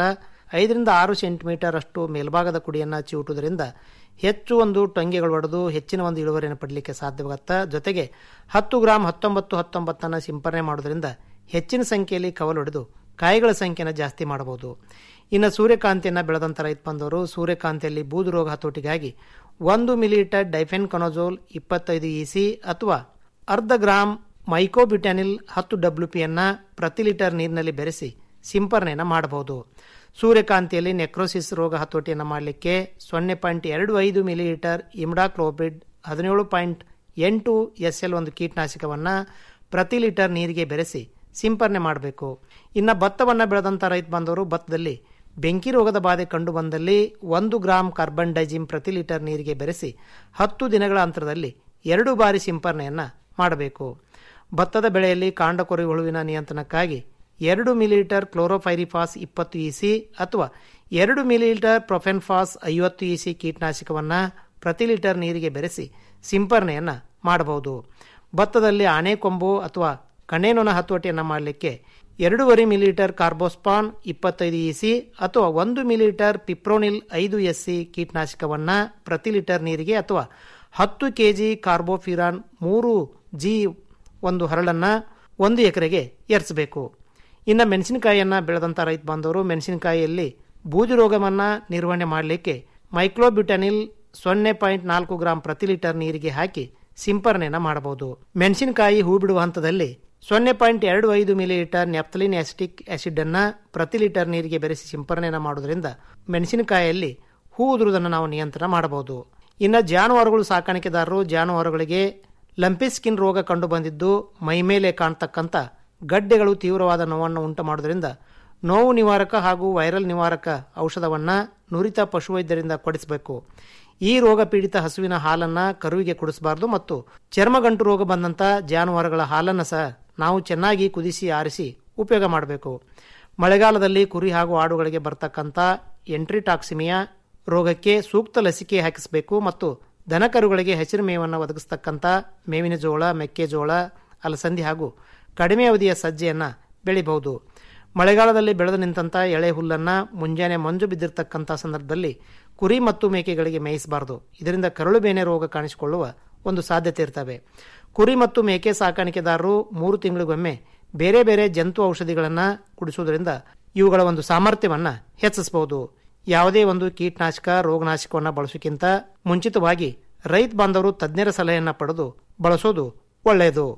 ಐದರಿಂದ ಆರು ಸೆಂಟಿಮೀಟರ್ ಅಷ್ಟು ಮೇಲ್ಭಾಗದ ಕುಡಿಯನ್ನು ಚಿವುಟುವುದರಿಂದ ಹೆಚ್ಚು ಒಂದು ಟೊಂಗೆಗಳು ಹೊಡೆದು ಹೆಚ್ಚಿನ ಒಂದು ಇಳುವರಿಯನ್ನು ಪಡಲಿಕ್ಕೆ ಸಾಧ್ಯವಾಗುತ್ತೆ ಜೊತೆಗೆ ಹತ್ತು ಗ್ರಾಂ ಹತ್ತೊಂಬತ್ತು ಹತ್ತೊಂಬತ್ತನ್ನು ಸಿಂಪರಣೆ ಮಾಡೋದ್ರಿಂದ ಹೆಚ್ಚಿನ ಸಂಖ್ಯೆಯಲ್ಲಿ ಕವಲು ಹೊಡೆದು ಕಾಯಿಗಳ ಸಂಖ್ಯೆನ ಜಾಸ್ತಿ ಮಾಡಬಹುದು ಇನ್ನು ಸೂರ್ಯಕಾಂತಿಯನ್ನು ಬೆಳೆದಂಥ ರೈತ ಬಂದವರು ಸೂರ್ಯಕಾಂತಿಯಲ್ಲಿ ಬೂದು ರೋಗ ಹತೋಟಿಗಾಗಿ ಒಂದು ಮಿಲಿಲೀಟರ್ ಡೈಫೆನ್ ಕನೋಜೋಲ್ ಇಪ್ಪತ್ತೈದು ಇಸಿ ಅಥವಾ ಅರ್ಧ ಗ್ರಾಂ ಮೈಕೋಬಿಟ್ಯಾನಿಲ್ ಹತ್ತು ಡಬ್ಲ್ಯೂ ಪಿಯನ್ನು ಪ್ರತಿ ಲೀಟರ್ ನೀರಿನಲ್ಲಿ ಬೆರೆಸಿ ಸಿಂಪರಣೆಯನ್ನು ಮಾಡಬಹುದು ಸೂರ್ಯಕಾಂತಿಯಲ್ಲಿ ನೆಕ್ರೋಸಿಸ್ ರೋಗ ಹತೋಟಿಯನ್ನು ಮಾಡಲಿಕ್ಕೆ ಸೊನ್ನೆ ಪಾಯಿಂಟ್ ಎರಡು ಐದು ಮಿಲಿಲೀಟರ್ ಇಮ್ಡಾಕ್ಲೋಬಿಡ್ ಹದಿನೇಳು ಪಾಯಿಂಟ್ ಎಂಟು ಎಸ್ ಎಲ್ ಒಂದು ಕೀಟನಾಶಕವನ್ನು ಪ್ರತಿ ಲೀಟರ್ ನೀರಿಗೆ ಬೆರೆಸಿ ಸಿಂಪರಣೆ ಮಾಡಬೇಕು ಇನ್ನು ಭತ್ತವನ್ನು ಬೆಳೆದಂಥ ರೈತ ಬಾಂಧವರು ಭತ್ತದಲ್ಲಿ ಬೆಂಕಿ ರೋಗದ ಬಾಧೆ ಕಂಡು ಬಂದಲ್ಲಿ ಒಂದು ಗ್ರಾಂ ಕಾರ್ಬನ್ ಡೈಜಿಮ್ ಪ್ರತಿ ಲೀಟರ್ ನೀರಿಗೆ ಬೆರೆಸಿ ಹತ್ತು ದಿನಗಳ ಅಂತರದಲ್ಲಿ ಎರಡು ಬಾರಿ ಸಿಂಪರಣೆಯನ್ನು ಮಾಡಬೇಕು ಭತ್ತದ ಬೆಳೆಯಲ್ಲಿ ಕಾಂಡಕೊರೆ ಹುಳುವಿನ ನಿಯಂತ್ರಣಕ್ಕಾಗಿ ಎರಡು ಮಿಲಿಲೀಟರ್ ಕ್ಲೋರೋಫೈರಿಫಾಸ್ ಇಪ್ಪತ್ತು ಇಸಿ ಅಥವಾ ಎರಡು ಮಿಲಿಲೀಟರ್ ಪ್ರೊಫೆನ್ಫಾಸ್ ಐವತ್ತು ಇಸಿ ಕೀಟನಾಶಕವನ್ನು ಪ್ರತಿ ಲೀಟರ್ ನೀರಿಗೆ ಬೆರೆಸಿ ಸಿಂಪರಣೆಯನ್ನು ಮಾಡಬಹುದು ಭತ್ತದಲ್ಲಿ ಆನೆಕೊಂಬು ಅಥವಾ ಕಣೇನೊನ ಹತೋಟಿಯನ್ನು ಮಾಡಲಿಕ್ಕೆ ಎರಡೂವರೆ ಮಿಲಿಲೀಟರ್ ಕಾರ್ಬೋಸ್ಪಾನ್ ಇಪ್ಪತ್ತೈದು ಇಸಿ ಅಥವಾ ಒಂದು ಮಿಲಿಲೀಟರ್ ಪಿಪ್ರೋನಿಲ್ ಐದು ಎಸ್ಸಿ ಕೀಟನಾಶಕವನ್ನು ಪ್ರತಿ ಲೀಟರ್ ನೀರಿಗೆ ಅಥವಾ ಹತ್ತು ಕೆಜಿ ಕಾರ್ಬೋಫಿರಾನ್ ಮೂರು ಜಿ ಒಂದು ಹರಳನ್ನು ಒಂದು ಎಕರೆಗೆ ಎರಚಬೇಕು ಇನ್ನು ಮೆಣಸಿನಕಾಯಿಯನ್ನು ಬೆಳೆದಂಥ ರೈತ ಬಾಂಧವರು ಮೆಣಸಿನಕಾಯಿಯಲ್ಲಿ ಬೂದಿ ರೋಗವನ್ನು ನಿರ್ವಹಣೆ ಮಾಡಲಿಕ್ಕೆ ಮೈಕ್ಲೋಬ್ಯೂಟನಿಲ್ ಸೊನ್ನೆ ಪಾಯಿಂಟ್ ನಾಲ್ಕು ಗ್ರಾಂ ಪ್ರತಿ ಲೀಟರ್ ನೀರಿಗೆ ಹಾಕಿ ಸಿಂಪರಣೆಯನ್ನು ಮಾಡಬಹುದು ಮೆಣಸಿನಕಾಯಿ ಹೂ ಬಿಡುವ ಹಂತದಲ್ಲಿ ಸೊನ್ನೆ ಪಾಯಿಂಟ್ ಎರಡು ಐದು ಮಿಲಿಲೀಟರ್ ನೆಫ್ತಲಿನ್ ಆಸಿಟಿಕ್ ಆಸಿಡ್ ಅನ್ನ ಪ್ರತಿ ಲೀಟರ್ ನೀರಿಗೆ ಬೆರೆಸಿ ಸಿಂಪರಣೆಯನ್ನು ಮಾಡುವುದರಿಂದ ಮೆಣಸಿನಕಾಯಿಯಲ್ಲಿ ಹೂ ಉದುರುವುದನ್ನು ನಾವು ನಿಯಂತ್ರಣ ಮಾಡಬಹುದು ಇನ್ನು ಜಾನುವಾರುಗಳು ಸಾಕಾಣಿಕೆದಾರರು ಜಾನುವಾರುಗಳಿಗೆ ಲಂಪಿ ಸ್ಕಿನ್ ರೋಗ ಕಂಡು ಬಂದಿದ್ದು ಮೈಮೇಲೆ ಕಾಣ್ತಕ್ಕಂಥ ಗಡ್ಡೆಗಳು ತೀವ್ರವಾದ ನೋವನ್ನು ಉಂಟು ಮಾಡುವುದರಿಂದ ನೋವು ನಿವಾರಕ ಹಾಗೂ ವೈರಲ್ ನಿವಾರಕ ಔಷಧವನ್ನು ನುರಿತ ಪಶುವೈದ್ಯರಿಂದ ಕೊಡಿಸಬೇಕು ಈ ರೋಗ ಪೀಡಿತ ಹಸುವಿನ ಹಾಲನ್ನು ಕರುವಿಗೆ ಕುಡಿಸಬಾರದು ಮತ್ತು ಚರ್ಮಗಂಟು ರೋಗ ಬಂದಂಥ ಜಾನುವಾರುಗಳ ಹಾಲನ್ನು ಸಹ ನಾವು ಚೆನ್ನಾಗಿ ಕುದಿಸಿ ಆರಿಸಿ ಉಪಯೋಗ ಮಾಡಬೇಕು ಮಳೆಗಾಲದಲ್ಲಿ ಕುರಿ ಹಾಗೂ ಆಡುಗಳಿಗೆ ಬರ್ತಕ್ಕಂಥ ಎಂಟ್ರಿಟಾಕ್ಸಿಮಿಯಾ ರೋಗಕ್ಕೆ ಸೂಕ್ತ ಲಸಿಕೆ ಹಾಕಿಸಬೇಕು ಮತ್ತು ದನಕರುಗಳಿಗೆ ಹಸಿರು ಮೇವನ್ನು ಒದಗಿಸ್ತಕ್ಕಂಥ ಮೇವಿನ ಜೋಳ ಮೆಕ್ಕೆಜೋಳ ಅಲಸಂದಿ ಹಾಗೂ ಕಡಿಮೆ ಅವಧಿಯ ಸಜ್ಜೆಯನ್ನು ಬೆಳಿಬಹುದು ಮಳೆಗಾಲದಲ್ಲಿ ಬೆಳೆದು ನಿಂತಹ ಎಳೆ ಹುಲ್ಲನ್ನು ಮುಂಜಾನೆ ಮಂಜು ಬಿದ್ದಿರತಕ್ಕಂಥ ಸಂದರ್ಭದಲ್ಲಿ ಕುರಿ ಮತ್ತು ಮೇಕೆಗಳಿಗೆ ಮೇಯಿಸಬಾರದು ಇದರಿಂದ ಕರಳು ಬೇನೆ ರೋಗ ಕಾಣಿಸಿಕೊಳ್ಳುವ ಒಂದು ಸಾಧ್ಯತೆ ಇರ್ತವೆ ಕುರಿ ಮತ್ತು ಮೇಕೆ ಸಾಕಾಣಿಕೆದಾರರು ಮೂರು ತಿಂಗಳಿಗೊಮ್ಮೆ ಬೇರೆ ಬೇರೆ ಜಂತು ಔಷಧಿಗಳನ್ನು ಕುಡಿಸುವುದರಿಂದ ಇವುಗಳ ಒಂದು ಸಾಮರ್ಥ್ಯವನ್ನು ಹೆಚ್ಚಿಸಬಹುದು ಯಾವುದೇ ಒಂದು ಕೀಟನಾಶಕ ರೋಗನಾಶಕವನ್ನು ಬಳಸೋಕ್ಕಿಂತ ಮುಂಚಿತವಾಗಿ ರೈತ ಬಾಂಧವರು ತಜ್ಞರ ಸಲಹೆಯನ್ನು ಪಡೆದು ಬಳಸೋದು ಒಳ್ಳೆಯದು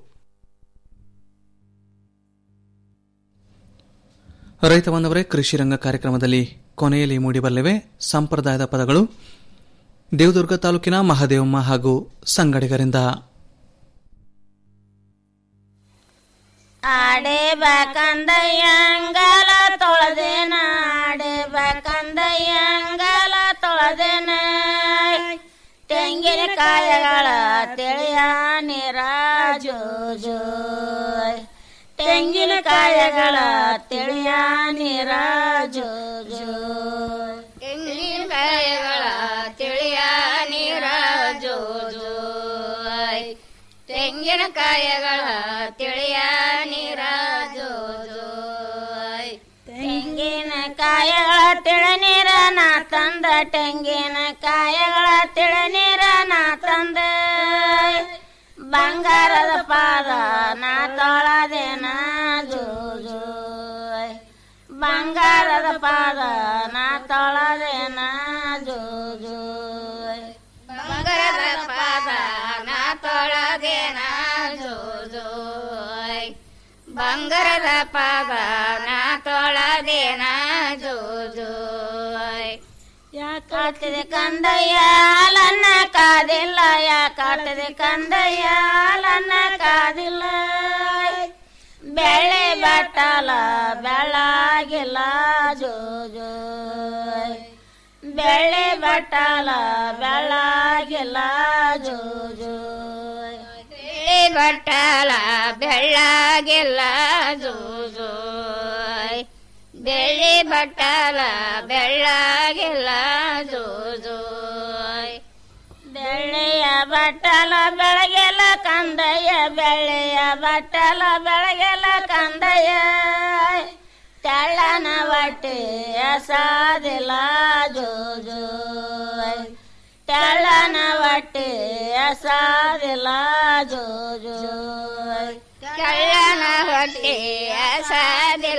ರೈತ ಬಾಂಧವರೇ ಕೃಷಿ ರಂಗ ಕಾರ್ಯಕ್ರಮದಲ್ಲಿ ಕೊನೆಯಲ್ಲಿ ಮೂಡಿಬರಲಿವೆ ಸಂಪ್ರದಾಯದ ಪದಗಳು ದೇವದುರ್ಗ ತಾಲೂಕಿನ ಮಹದೇವಮ್ಮ ಹಾಗೂ ಸಂಗಡಿಗರಿಂದ ಆಡೇಬೇಕಂದಯ್ಯಂಗಲ ತೊಳೆದೇನ ಆಡೇಬೇಕಂದಯ್ಯಂಗಲ ತೊಳೆದೇನ ತೆಂಗಿನಕಾಯಗಳ ತಿಳಿಯ ನೀರ ಜೋ ಜೋ ತೆಂಗಿನಕಾಯಗಳ ತಿಳಿಯ ನೀರ ಜೋ ಜೋ ತೆಂಗಿನಕಾಯಗಳ ತಿಳಿಯ ನೀರ ಜೋ ಜೋ ತೆಂಗಿನಕಾಯಗಳ ತಿಳಿಯ ನೀರ ಜೋ ಜೋ ತೆಂಗಿನಕಾಯಗಳ ತಿಳ ನೀರ ನಾ ತಂದ ತೆಂಗಿನಕಾಯಗಳ ತಿಳ ನೀರ ನಾ ತಂದ ಬಂಗಾರದ ಪಾದ ನಾ ತೊಳದೇನ ಜೋ ಜೋ ಬಂಗಾರದ ಪಾದ ನಾ ತೊಳದೇನ ಜೋ ಜೋ ಬಂಗಾರದ ಪಾದ ನಾ ತೊಳದೇನ ಜೋ ಜೋ ಬಂಗಾರದ ಪಾದ ನಾ ತೊಳದೇನ ಜೋ ಜೋ ಯಾಕಾಗ್ತದೆ ಕಂದಯ್ಯ ಲನ್ನ ಕಾದಿಲ್ಲ ಯಾಕಾಗ್ತದೆ ಕಂದಯ್ಯ ಲನ್ನ ಕಾದಿಲ್ಲ ಬೆಳೆ ಬಟ್ಟಲ ಬೆಳಗಿಲ್ಲ ಜೋ ಜೋ ಬೆಳೆ ಬಟ್ಟಲ ಬೆಳಗಿಲ್ಲ ಜೋ ಜೋ ಬೆಳೆ ಬಟ್ಟಲ ಬೆಳ್ಳಗಿಲ್ಲ ಜೋ ಜೋ ಬೆಳ್ಳಿ ಬಟ್ಟಲ ಬೆಳ್ಳಗಿಲ್ಲ ಜೋ ಜೋ ಬೆಳ್ಳೆಯ ಬಟ್ಟಲ ಬೆಳಗೆಲ್ಲ ಕಂದಯ್ಯ ಬೆಳ್ಳೆಯ ಬಟ್ಟಲ ಬೆಳಗೆಲ್ಲ ಕಂದಯ್ಯ ತೆಳ್ಳನ ಬಟ್ಟೆ ಹೊಟ್ಟೆ ಅಸಾದಿಲ್ಲ ಜೋ ಜೋ ತೆಳ್ಳನ ಹೊಟ್ಟೆ ಅಸಾದಿಲ್ಲ ಜೋ ಜೋ ಕಳ್ಳನ ಹೊಟ್ಟೆ ಅಸಾದಿಲ್ಲ